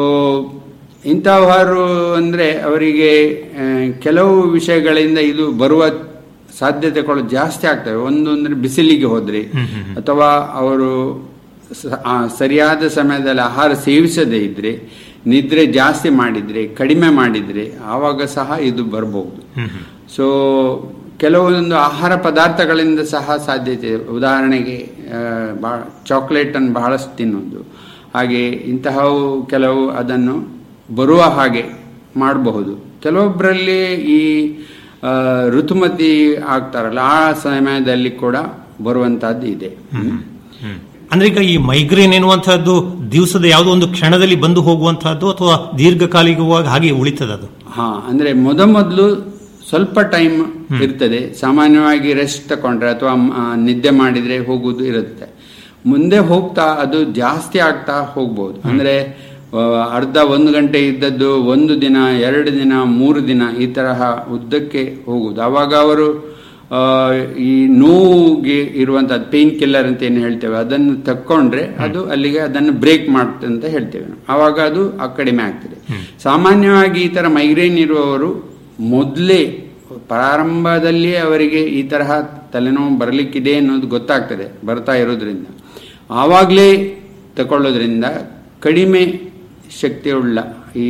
S4: ಇಂಥವರು ಅಂದ್ರೆ ಅವರಿಗೆ ಆ, ಕೆಲವು ವಿಷಯಗಳಿಂದ ಇದು ಬರುವ ಸಾಧ್ಯತೆಗಳು ಜಾಸ್ತಿ ಆಗ್ತವೆ ಒಂದು ಅಂದ್ರೆ ಬಿಸಿಲಿಗೆ ಹೋದ್ರೆ ಅಥವಾ ಅವರು ಸ- ಆ, ಸರಿಯಾದ ಸಮಯದಲ್ಲಿ ಆಹಾರ ಸೇವಿಸದೇ ಇದ್ರೆ ನಿದ್ರೆ ಜಾಸ್ತಿ ಮಾಡಿದ್ರೆ ಕಡಿಮೆ ಮಾಡಿದ್ರೆ ಆವಾಗ ಸಹ ಇದು ಬರಬಹುದು ಸೊ ಕೆಲವೊಂದು ಆಹಾರ ಪದಾರ್ಥಗಳಿಂದ ಸಹ ಸಾಧ್ಯತೆ ಇದೆ. ಉದಾಹರಣೆಗೆ ಆ, ಬಹಳ ಚಾಕ್ಲೇಟ್ ಅನ್ನು ಬಹಳಷ್ಟು ತಿನ್ನೋದು ಹಾಗೆ ಇಂತಹವು ಕೆಲವು ಅದನ್ನು ಬರುವ ಹಾಗೆ ಮಾಡಬಹುದು ಕೆಲವೊಬ್ಬರಲ್ಲಿ ಈ ಆ, ಋತುಮತಿ ಆಗ್ತಾರಲ್ಲ ಆ ಸಮಯದಲ್ಲಿ ಕೂಡ ಬರುವಂತಹದ್ದು ಇದೆ
S3: ಅಂದ್ರೆ ಈಗ ಈ ಮೈಗ್ರೇನ್ ಎನ್ನುವಂತಹದ್ದು ದಿವಸದ ಯಾವುದೋ ಒಂದು ಕ್ಷಣದಲ್ಲಿ ಬಂದು ಹೋಗುವಂತಹದ್ದು ಅಥವಾ ದೀರ್ಘಕಾಲಿಕವಾಗಿ ಹಾಗೆ ಉಳಿತದ ಅದು
S4: ಹಾ ಅಂದ್ರೆ ಮೊದಮೊದಲು ಸ್ವಲ್ಪ ಟೈಮ್ ಇರ್ತದೆ ಸಾಮಾನ್ಯವಾಗಿ ರೆಸ್ಟ್ ತಕೊಂಡ್ರೆ ಅಥವಾ ಆ, ನಿದ್ದೆ ಮಾಡಿದ್ರೆ ಹೋಗುದು ಇರುತ್ತೆ ಮುಂದೆ ಹೋಗ್ತಾ ಅದು ಜಾಸ್ತಿ ಆಗ್ತಾ ಹೋಗ್ಬೋದು ಅಂದ್ರೆ ಆ, ಅರ್ಧ ಒಂದು ಗಂಟೆ ಇದ್ದದ್ದು ಒಂದು ದಿನ ಎರಡು ದಿನ ಮೂರು ದಿನ ಈ ತರಹ ಉದ್ದಕ್ಕೆ ಹೋಗುದು ಅವಾಗ ಅವರು ಆ, ಈ ನೋವಿಗೆ ಇರುವಂತದ್ದು ಪೇನ್ ಕಿಲ್ಲರ್ ಅಂತ ಏನು ಹೇಳ್ತೇವೆ ಅದನ್ನು ತಕ್ಕೊಂಡ್ರೆ ಅದು ಅಲ್ಲಿಗೆ ಅದನ್ನು ಬ್ರೇಕ್ ಮಾಡುತ್ತೆ ಅಂತ ಹೇಳ್ತೇವೆ ನಾವು ಆವಾಗ ಅದು ಆ ಕಡಿಮೆ ಆಗ್ತದೆ ಸಾಮಾನ್ಯವಾಗಿ ಈ ತರ ಮೈಗ್ರೇನ್ ಇರುವವರು ಮೊದಲೇ ಪ್ರಾರಂಭದಲ್ಲಿ ಅವರಿಗೆ ಈ ತರಹ ತಲೆನೋವು ಬರಲಿಕ್ಕಿದೆ ಅನ್ನೋದು ಗೊತ್ತಾಗ್ತದೆ ಬರ್ತಾ ಇರೋದ್ರಿಂದ ಆವಾಗಲೇ ತಗೊಳ್ಳೋದ್ರಿಂದ ಕಡಿಮೆ ಶಕ್ತಿಯುಳ್ಳ ಈ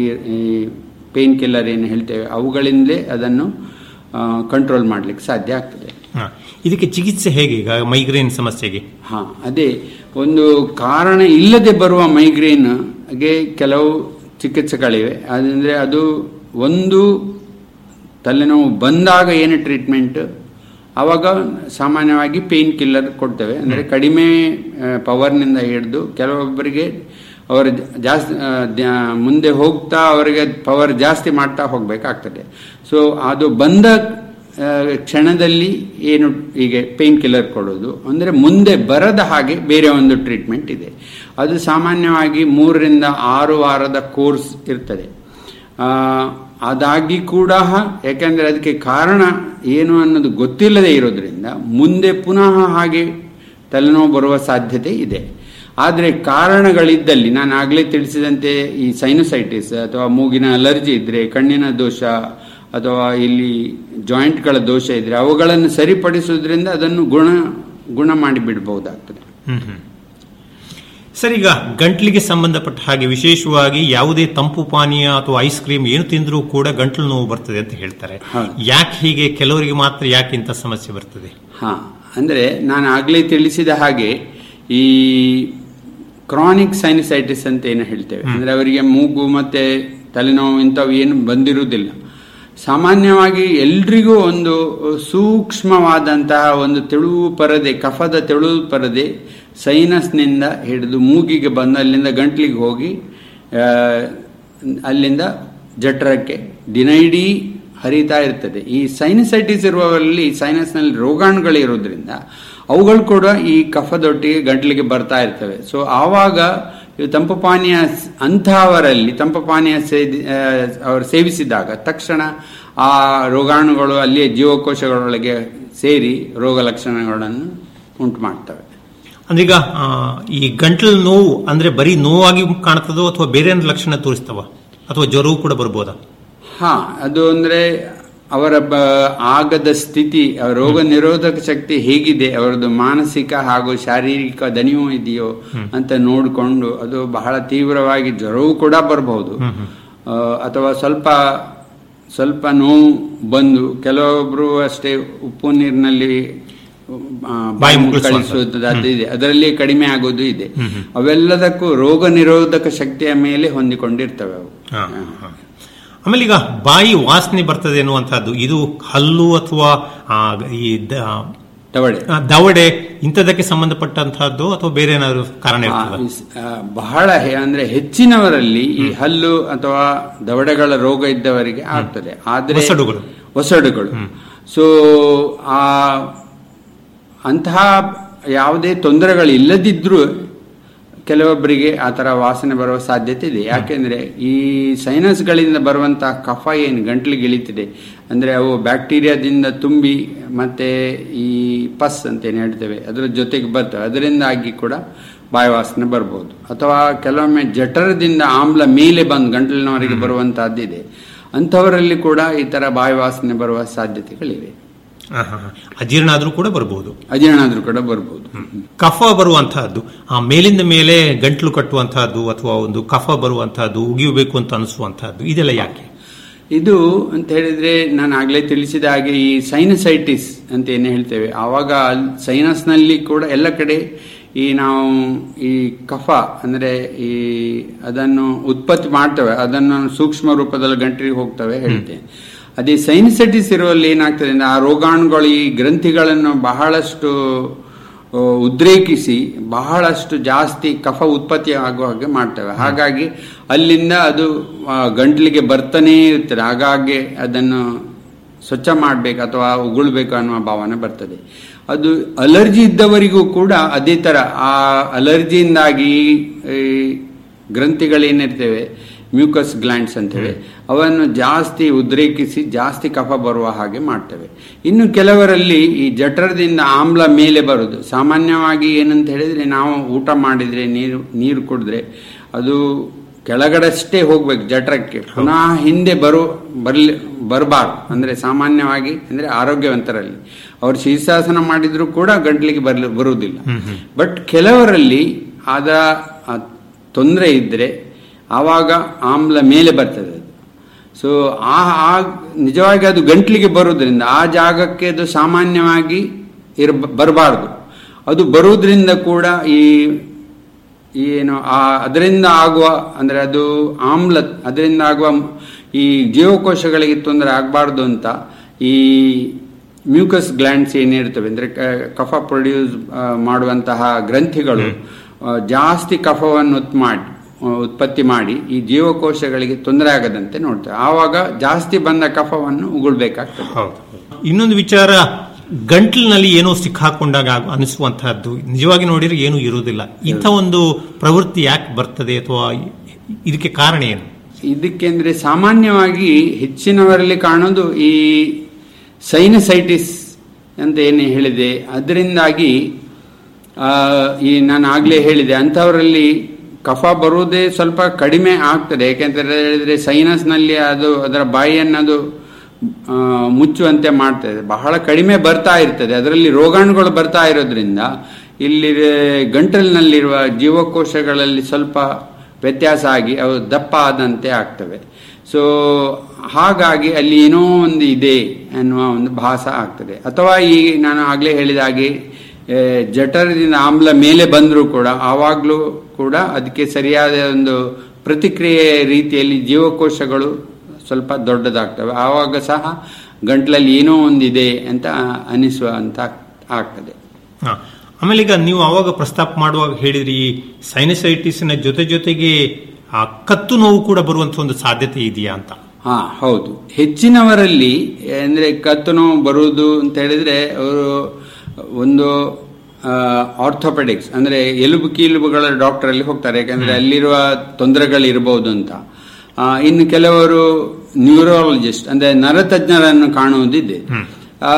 S4: ಪೇನ್ ಕಿಲ್ಲರ್ ಏನು ಹೇಳ್ತೇವೆ ಅವುಗಳಿಂದಲೇ ಅದನ್ನು ಕಂಟ್ರೋಲ್ ಮಾಡಲಿಕ್ಕೆ ಸಾಧ್ಯ ಆಗ್ತದೆ
S3: ಹ. ಇದಕ್ಕೆ ಚಿಕಿತ್ಸೆ ಹೇಗೆ ಈಗ ಮೈಗ್ರೇನ್ ಸಮಸ್ಯೆಗೆ
S4: ಹಾ ಅದೇ ಒಂದು ಕಾರಣ ಇಲ್ಲದೆ ಬರುವ ಮೈಗ್ರೇನ್ಗೆ ಕೆಲವು ಚಿಕಿತ್ಸೆಗಳಿವೆ ಅದಂದ್ರೆ ಅದು ಒಂದು ತಲೆನೋವು ಬಂದಾಗ ಏನು ಟ್ರೀಟ್ಮೆಂಟ್ ಆವಾಗ ಸಾಮಾನ್ಯವಾಗಿ ಪೇನ್ ಕಿಲ್ಲರ್ ಕೊಡ್ತೇವೆ ಅಂದರೆ ಕಡಿಮೆ ಪವರ್ನಿಂದ ಹಿಡಿದು ಕೆಲವೊಬ್ಬರಿಗೆ ಅವರ ಜಾಸ್ತಿ ಆ, ದ್ಯಾ- ಮುಂದೆ ಹೋಗ್ತಾ ಅವರಿಗೆ ಪವರ್ ಜಾಸ್ತಿ ಮಾಡ್ತಾ ಹೋಗ್ಬೇಕಾಗ್ತದೆ ಸೊ ಅದು ಬಂದ ಆ, ಕ್ಷಣದಲ್ಲಿ ಏನು ಹೀಗೆ ಪೇನ್ ಕಿಲ್ಲರ್ ಕೊಡೋದು ಅಂದರೆ ಮುಂದೆ ಬರದ ಹಾಗೆ ಬೇರೆ ಒಂದು ಟ್ರೀಟ್ಮೆಂಟ್ ಇದೆ ಅದು ಸಾಮಾನ್ಯವಾಗಿ ಮೂರರಿಂದ ಆರು ವಾರದ ಕೋರ್ಸ್ ಇರ್ತದೆ ಆ, ಅದಾಗಿ ಕೂಡ ಯಾಕೆಂದ್ರೆ ಅದಕ್ಕೆ ಕಾರಣ ಏನು ಅನ್ನೋದು ಗೊತ್ತಿಲ್ಲದೆ ಇರೋದ್ರಿಂದ ಮುಂದೆ ಪುನಃ ಹಾಗೆ ತಲೆನೋವು ಬರುವ ಸಾಧ್ಯತೆ ಇದೆ ಆದರೆ ಕಾರಣಗಳಿದ್ದಲ್ಲಿ ನಾನು ಆಗಲೇ ತಿಳಿಸಿದಂತೆ ಈ ಸೈನೋಸೈಟಿಸ್ ಅಥವಾ ಮೂಗಿನ ಅಲರ್ಜಿ ಇದ್ರೆ ಕಣ್ಣಿನ ದೋಷ ಅಥವಾ ಇಲ್ಲಿ ಜಾಯಿಂಟ್ಗಳ ದೋಷ ಇದ್ರೆ ಅವುಗಳನ್ನು ಸರಿಪಡಿಸುವುದರಿಂದ ಅದನ್ನು ಗುಣ ಗುಣ ಮಾಡಿ ಬಿಡಬಹುದಾಗ್ತದೆ
S3: ಹ್ಮ್ ಹ್ಮ್. ಸರ್ ಈಗ ಗಂಟ್ಲಿಗೆ ಸಂಬಂಧಪಟ್ಟ ಹಾಗೆ ವಿಶೇಷವಾಗಿ ಯಾವುದೇ ತಂಪು ಪಾನೀಯ ಅಥವಾ ಐಸ್ ಕ್ರೀಮ್ ಏನು ತಿಂದರೂ ಕೂಡ ಗಂಟ್ಲು ನೋವು ಬರ್ತದೆ ಅಂತ ಹೇಳ್ತಾರೆ
S4: ಹೌದು.
S3: ಯಾಕೆ ಹೀಗೆ ಕೆಲವರಿಗೆ ಮಾತ್ರ ಯಾಕೆ ಇಂಥ ಸಮಸ್ಯೆ ಬರ್ತದೆ
S4: ಹಾ ಅಂದ್ರೆ ನಾನು ಆಗ್ಲೇ ತಿಳಿಸಿದ ಹಾಗೆ ಈ ಕ್ರಾನಿಕ್ ಸೈನಿಸೈಟಿಸ್ ಅಂತ ಏನು ಹೇಳ್ತೇವೆ ಅಂದ್ರೆ ಅವರಿಗೆ ಮೂಗು ಮತ್ತೆ ತಲೆನೋವು ಇಂಥವು ಏನು ಬಂದಿರುವುದಿಲ್ಲ ಸಾಮಾನ್ಯವಾಗಿ ಎಲ್ರಿಗೂ ಒಂದು ಸೂಕ್ಷ್ಮವಾದಂತಹ ಒಂದು ತೆಳುವು ಪರದೆ ಕಫದ ತೆಳುವು ಪರದೆ ಸೈನಸ್ನಿಂದ ಹಿಡಿದು ಮೂಗಿಗೆ ಬಂದು ಅಲ್ಲಿಂದ ಗಂಟ್ಲಿಗೆ ಹೋಗಿ ಆ, ಅಲ್ಲಿಂದ ಜಠರಕ್ಕೆ ದಿನ ಇಡೀ ಹರಿತಾ ಇರ್ತದೆ ಈ ಸೈನಸೈಟಿಸ್ ಇರುವವರಲ್ಲಿ ಸೈನಸ್ನಲ್ಲಿ ರೋಗಾಣುಗಳು ಇರೋದ್ರಿಂದ ಅವುಗಳು ಕೂಡ ಈ ಕಫದೊಟ್ಟಿಗೆ ಗಂಟ್ಲಿಗೆ ಬರ್ತಾ ಇರ್ತವೆ ಸೊ ಆವಾಗ ಇವು ತಂಪು ಪಾನೀಯ ಸ್- ಅಂತಹವರಲ್ಲಿ ತಂಪು ಪಾನೀಯ ಸೇದಿ ಆ, ಅವರು ಸೇವಿಸಿದಾಗ ತಕ್ಷಣ ಆ ರೋಗಾಣುಗಳು ಅಲ್ಲಿಯೇ ಜೀವಕೋಶಗಳೊಳಗೆ ಸೇರಿ ರೋಗ ಲಕ್ಷಣಗಳನ್ನು ಉಂಟು ಮಾಡ್ತವೆ
S3: ಅಂದ್ರೆ ಈಗ ಆ, ಈ ಗಂಟ್ಲು ನೋವು ಅಂದ್ರೆ ಬರೀ ನೋವಾಗಿ ಕಾಣ್ತದೋ ಅಥವಾ ಬೇರೆ ಏನಾದ್ರು ಲಕ್ಷಣ ತೋರಿಸ್ತವ ಅಥವಾ ಜ್ವರವೂ ಕೂಡ ಬರ್ಬೋದಾ
S4: ಹಾ ಅದು ಅಂದ್ರೆ ಅವರ ಬ- ಆಗದ ಸ್ಥಿತಿ ಅವರ ರೋಗ ನಿರೋಧಕ ಶಕ್ತಿ ಹೇಗಿದೆ ಅವರದ್ದು ಮಾನಸಿಕ ಹಾಗೂ ಶಾರೀರಿಕ ದಣಿವು ಇದೆಯೋ ಅಂತ ನೋಡಿಕೊಂಡು ಅದು ಬಹಳ ತೀವ್ರವಾಗಿ ಜ್ವರವೂ ಕೂಡ ಬರಬಹುದು ಆ, ಅಥವಾ ಸ್ವಲ್ಪ ಸ್ವಲ್ಪ ನೋವು ಬಂದು ಕೆಲವೊಬ್ರು ಅಷ್ಟೇ ಉಪ್ಪು ನೀರಿನಲ್ಲಿ ಆ,
S3: ಬಾಯಿ ಮುಕ್ಕಳಿಸುವಂಥದ್ದು.
S4: ಕಳಿಸುವುದು ಅದು ಇದೆ ಅದರಲ್ಲಿ ಕಡಿಮೆ ಆಗೋದು ಇದೆ ಅವೆಲ್ಲದಕ್ಕೂ ರೋಗ ನಿರೋಧಕ ಶಕ್ತಿಯ ಮೇಲೆ ಹೊಂದಿಕೊಂಡಿರ್ತವೆ ಅವು
S3: ಹಾ, ಹಾ. ಆಮೇಲೆ ಈಗ ಬಾಯಿ ವಾಸನೆ ಬರ್ತದೆ ಎನ್ನುವಂತಹದ್ದು ಇದು ಹಲ್ಲು ಅಥವಾ ಆ, ಈ ದ-
S4: ತವಳೆ
S3: ಆ, ದವಡೆ ಇಂಥದಕ್ಕೆ ಸಂಬಂಧಪಟ್ಟಂತಹದ್ದು ಅಥವಾ ಬೇರೆ ಏನಾದ್ರು ಕಾರಣ
S4: ಆ,
S3: ಇರ್ತದೆ
S4: ಇಸ್- ಆ, ಬಹಳ ಹೆ- ಅಂದ್ರೆ ಹೆಚ್ಚಿನವರಲ್ಲಿ ಈ ಹಲ್ಲು ಅಥವಾ ದವಡೆಗಳ ರೋಗ ಇದ್ದವರಿಗೆ ಆಗ್ತದೆ ಆದ್ರೆ
S3: ಒಸಡುಗಳು.
S4: ಒಸಡುಗಳು ಸೊ ಆ ಅಂತಹ ಯಾವುದೇ ತೊಂದರೆಗಳು ಇಲ್ಲದಿದ್ರೂ ಕೆಲವೊಬ್ಬರಿಗೆ ಆ ತರ ವಾಸನೆ ಬರುವ ಸಾಧ್ಯತೆ ಇದೆ ಯಾಕೆಂದ್ರೆ ಈ ಸೈನಸ್ಗಳಿಂದ ಬರುವಂತಹ ಕಫ ಏನು ಗಂಟ್ಲಿಗೆ ಇಳಿತಿದೆ ಅಂದ್ರೆ ಅವು ಬ್ಯಾಕ್ಟೀರಿಯಾದಿಂದ ತುಂಬಿ ಮತ್ತೆ ಈ ಪಸ್ ಅಂತ ಏನು ಹೇಳ್ತೇವೆ ಅದರ ಜೊತೆಗೆ ಬರ್ತವೆ ಅದರಿಂದಾಗಿ ಕೂಡ ಬಾಯಿ ವಾಸನೆ ಬರ್ಬೋದು ಅಥವಾ ಕೆಲವೊಮ್ಮೆ ಜಠರದಿಂದ ಆಮ್ಲ ಮೇಲೆ ಬಂದು ಗಂಟಲಿನವರೆಗೆ ಬರುವಂತಹದ್ದಿದೆ ಅಂಥವರಲ್ಲಿ ಕೂಡ ಈ ತರ ಬಾಯಿ ವಾಸನೆ ಬರುವ ಸಾಧ್ಯತೆಗಳಿವೆ
S3: ಆ, ಹಾ, ಹಾ. ಅಜೀರ್ಣ ಆದ್ರೂ ಕೂಡ ಬರಬಹುದು
S4: ಅಜೀರ್ಣ ಆದ್ರೂ ಕೂಡ ಬರ್ಬೋದು
S3: ಕಫ ಬರುವಂತಹದ್ದು ಆ ಮೇಲಿಂದ ಮೇಲೆ ಗಂಟ್ಲು ಕಟ್ಟುವಂತಹದ್ದು ಅಥವಾ ಒಂದು ಕಫ ಬರುವಂತಹದ್ದು ಉಗಿಯಬೇಕು ಅಂತ ಅನಿಸುವಂತಹದ್ದು ಇದೆಲ್ಲ ಯಾಕೆ
S4: ಇದು ಅಂತ ಹೇಳಿದ್ರೆ ನಾನು ಆಗ್ಲೇ ತಿಳಿಸಿದ ಹಾಗೆ ಈ ಸೈನಸೈಟಿಸ್ ಅಂತ ಏನು ಹೇಳ್ತೇವೆ ಆವಾಗ ಸೈನಸ್ನಲ್ಲಿ ಕೂಡ ಎಲ್ಲ ಕಡೆ ಈ ನಾವು ಈ ಕಫ ಅಂದ್ರೆ ಈ ಅದನ್ನು ಉತ್ಪತ್ತಿ ಮಾಡ್ತೇವೆ ಅದನ್ನು ಸೂಕ್ಷ್ಮ ರೂಪದಲ್ಲಿ ಗಂಟಲಿಗೆ ಹೋಗ್ತವೆ ಹೇಳ್ತೇವೆ ಅದೇ ಸೈನಸೈಟಿಸ್ ಇರುವಲ್ಲಿ ಏನಾಗ್ತದೆ ಅಂದ್ರೆ ಆ ರೋಗಾಣುಗಳು ಈ ಗ್ರಂಥಿಗಳನ್ನು ಬಹಳಷ್ಟು ಆ, ಉದ್ರೇಕಿಸಿ ಬಹಳಷ್ಟು ಜಾಸ್ತಿ ಕಫ ಉತ್ಪತ್ತಿ ಆಗುವ ಹಾಗೆ ಮಾಡ್ತವೆ ಹಾಗಾಗಿ ಅಲ್ಲಿಂದ ಅದು ಆ, ಗಂಟ್ಲಿಗೆ ಬರ್ತಾನೇ ಇರ್ತದೆ ಹಾಗಾಗಿ ಅದನ್ನು ಸ್ವಚ್ಛ ಮಾಡಬೇಕು ಅಥವಾ ಉಗುಳ್ಬೇಕು ಅನ್ನುವ ಭಾವನೆ ಬರ್ತದೆ ಅದು ಅಲರ್ಜಿ ಇದ್ದವರಿಗೂ ಕೂಡ ಅದೇ ತರ ಆ ಅಲರ್ಜಿಯಿಂದಾಗಿ ಈ ಗ್ರಂಥಿಗಳೇನಿರ್ತೇವೆ ಮ್ಯೂಕಸ್ ಗ್ಲ್ಯಾಂಡ್ಸ್ ಅಂತೇಳಿ ಅವನ್ನು ಜಾಸ್ತಿ ಉದ್ರೇಕಿಸಿ ಜಾಸ್ತಿ ಕಫ ಬರುವ ಹಾಗೆ ಮಾಡ್ತವೆ ಇನ್ನು ಕೆಲವರಲ್ಲಿ ಈ ಜಠರದಿಂದ ಆಮ್ಲ ಮೇಲೆ ಬರುದು ಸಾಮಾನ್ಯವಾಗಿ ಏನಂತ ಹೇಳಿದ್ರೆ ನಾವು ಊಟ ಮಾಡಿದ್ರೆ ನೀರು ನೀರು ಕುಡಿದ್ರೆ ಅದು ಕೆಳಗಡಷ್ಟೇ ಹೋಗ್ಬೇಕು ಜಠರಕ್ಕೆ ಪುನಃ ಹಿಂದೆ ಬರು ಬರ್ಲಿ ಬರಬಾರ್ದು ಅಂದ್ರೆ ಸಾಮಾನ್ಯವಾಗಿ ಅಂದ್ರೆ ಆರೋಗ್ಯವಂತರಲ್ಲಿ ಅವರು ಶೀರ್ಷಾಸನ ಮಾಡಿದ್ರು ಕೂಡ ಗಂಟ್ಲಿಗೆ ಬರ್ಲಿ ಬರುವುದಿಲ್ಲ ಬಟ್ ಕೆಲವರಲ್ಲಿ ಅದರ ತೊಂದರೆ ಇದ್ರೆ ಆವಾಗ ಆಮ್ಲ ಮೇಲೆ ಬರ್ತದೆ ಅದು ಸೊ ಆ ಆ ನಿಜವಾಗಿ ಅದು ಗಂಟ್ಲಿಗೆ ಬರುವುದರಿಂದ ಆ ಜಾಗಕ್ಕೆ ಅದು ಸಾಮಾನ್ಯವಾಗಿ ಇರ ಬರಬಾರ್ದು ಅದು ಬರುವುದರಿಂದ ಕೂಡ ಈ ಏನು ಆ ಅದರಿಂದ ಆಗುವ ಅಂದ್ರೆ ಅದು ಆಮ್ಲ ಅದರಿಂದ ಆಗುವ ಈ ಜೀವಕೋಶಗಳಿಗೆ ತೊಂದರೆ ಆಗಬಾರ್ದು ಅಂತ ಈ ಮ್ಯೂಕಸ್ ಗ್ಲ್ಯಾಂಡ್ಸ್ ಏನಿರ್ತವೆ ಅಂದ್ರೆ ಕ- ಕಫ ಪ್ರೊಡ್ಯೂಸ್ ಮಾಡುವಂತಹ ಗ್ರಂಥಿಗಳು ಆ, ಜಾಸ್ತಿ ಕಫವನ್ನು ಉತ್ ಮಾಡಿ ಉತ್ಪತ್ತಿ ಮಾಡಿ ಈ ಜೀವಕೋಶಗಳಿಗೆ ತೊಂದರೆ ಆಗದಂತೆ ನೋಡ್ತವೆ ಆವಾಗ ಜಾಸ್ತಿ ಬಂದ ಕಫವನ್ನು ಉಗುಳ್ಬೇಕಾಗ್ತದೆ
S3: ಹೌದು ಇನ್ನೊಂದು ವಿಚಾರ ಗಂಟ್ಲಿನಲ್ಲಿ ಏನೋ ಸಿಕ್ಕಾಕೊಂಡಾಗ ಆಗ- ಅನಿಸುವಂತಹದ್ದು ನಿಜವಾಗಿ ನೋಡಿದ್ರೆ ಏನೂ ಇರುವುದಿಲ್ಲ ಇಂಥ ಒಂದು ಪ್ರವೃತ್ತಿ ಯಾಕೆ ಬರ್ತದೆ ಅಥವಾ ಇದಕ್ಕೆ ಕಾರಣ ಏನು
S4: ಇದಕ್ಕೆ ಅಂದ್ರೆ ಸಾಮಾನ್ಯವಾಗಿ ಹೆಚ್ಚಿನವರಲ್ಲಿ ಕಾಣೋದು ಈ ಸೈನಸೈಟಿಸ್ ಅಂತ ಏನು ಹೇಳಿದೆ ಅದರಿಂದಾಗಿ ಆ, ಈ ನಾನು ಆಗ್ಲೇ ಹೇಳಿದೆ ಅಂಥವರಲ್ಲಿ ಕಫ ಬರುವುದೇ ಸ್ವಲ್ಪ ಕಡಿಮೆ ಆಗ್ತದೆ ಯಾಕೆಂತ ಹೇಳಿದ್ರೆ ಸೈನಸ್ನಲ್ಲಿ ಅದು ಅದರ ಬಾಯಿಯನ್ನದು ಆ, ಮುಚ್ಚುವಂತೆ ಮಾಡ್ತದೆ ಬಹಳ ಕಡಿಮೆ ಬರ್ತಾ ಇರ್ತದೆ ಅದರಲ್ಲಿ ರೋಗಾಣುಗಳು ಬರ್ತಾ ಇರೋದ್ರಿಂದ ಇಲ್ಲಿ ಗಂಟಲಿನಲ್ಲಿರುವ ಜೀವಕೋಶಗಳಲ್ಲಿ ಸ್ವಲ್ಪ ವ್ಯತ್ಯಾಸ ಆಗಿ ಅವು ದಪ್ಪ ಆದಂತೆ ಆಗ್ತವೆ ಸೊ ಹಾಗಾಗಿ ಅಲ್ಲಿ ಏನೋ ಒಂದು ಇದೆ ಅನ್ನುವ ಒಂದು ಭಾಸ ಆಗ್ತದೆ ಅಥವಾ ಈ ನಾನು ಆಗಲೇ ಹೇಳಿದ ಹಾಗೆ ಆ, ಜಠರದಿಂದ ಆಮ್ಲ ಮೇಲೆ ಬಂದರೂ ಕೂಡ ಆವಾಗಲೂ ಕೂಡ ಅದಕ್ಕೆ ಸರಿಯಾದ ಒಂದು ಪ್ರತಿಕ್ರಿಯೆ ರೀತಿಯಲ್ಲಿ ಜೀವಕೋಶಗಳು ಸ್ವಲ್ಪ ದೊಡ್ಡದಾಗ್ತವೆ ಆವಾಗ ಸಹ ಗಂಟ್ಲಲ್ಲಿ ಏನೋ ಒಂದಿದೆ ಅಂತ ಅನಿಸುವ ಅಂತ ಆಗ್ತದೆ
S3: ಹ. ಆಮೇಲೆ ಈಗ ನೀವು ಅವಾಗ ಪ್ರಸ್ತಾಪ ಮಾಡುವಾಗ ಹೇಳಿದ್ರಿ ಈ ಸೈನಸೈಟಿಸ್ನ ಜೊತೆ ಜೊತೆಗೆ ಆ ಕತ್ತು ನೋವು ಕೂಡ ಬರುವಂತ ಒಂದು ಸಾಧ್ಯತೆ ಇದೆಯಾ ಅಂತ
S4: ಹಾ ಹೌದು ಹೆಚ್ಚಿನವರಲ್ಲಿ ಅಂದ್ರೆ ಕತ್ತು ನೋವು ಬರುವುದು ಅಂತ ಹೇಳಿದ್ರೆ ಅವರು ಒಂದು ಆರ್ಥೋಪೆಡಿಕ್ಸ್ ಅಂದ್ರೆ ಎಲುಬು ಕೀಲುಬುಗಳ ಡಾಕ್ಟರ್ ಅಲ್ಲಿ ಹೋಗ್ತಾರೆ ಯಾಕಂದ್ರೆ ಅಲ್ಲಿರುವ ತೊಂದರೆಗಳಿರಬಹುದು ಅಂತ ಆ, ಇನ್ನು ಕೆಲವರು ನ್ಯೂರಾಲಜಿಸ್ಟ್ ಅಂದ್ರೆ ನರತಜ್ಞರನ್ನು ಕಾಣುವುದಿದೆ ಆ,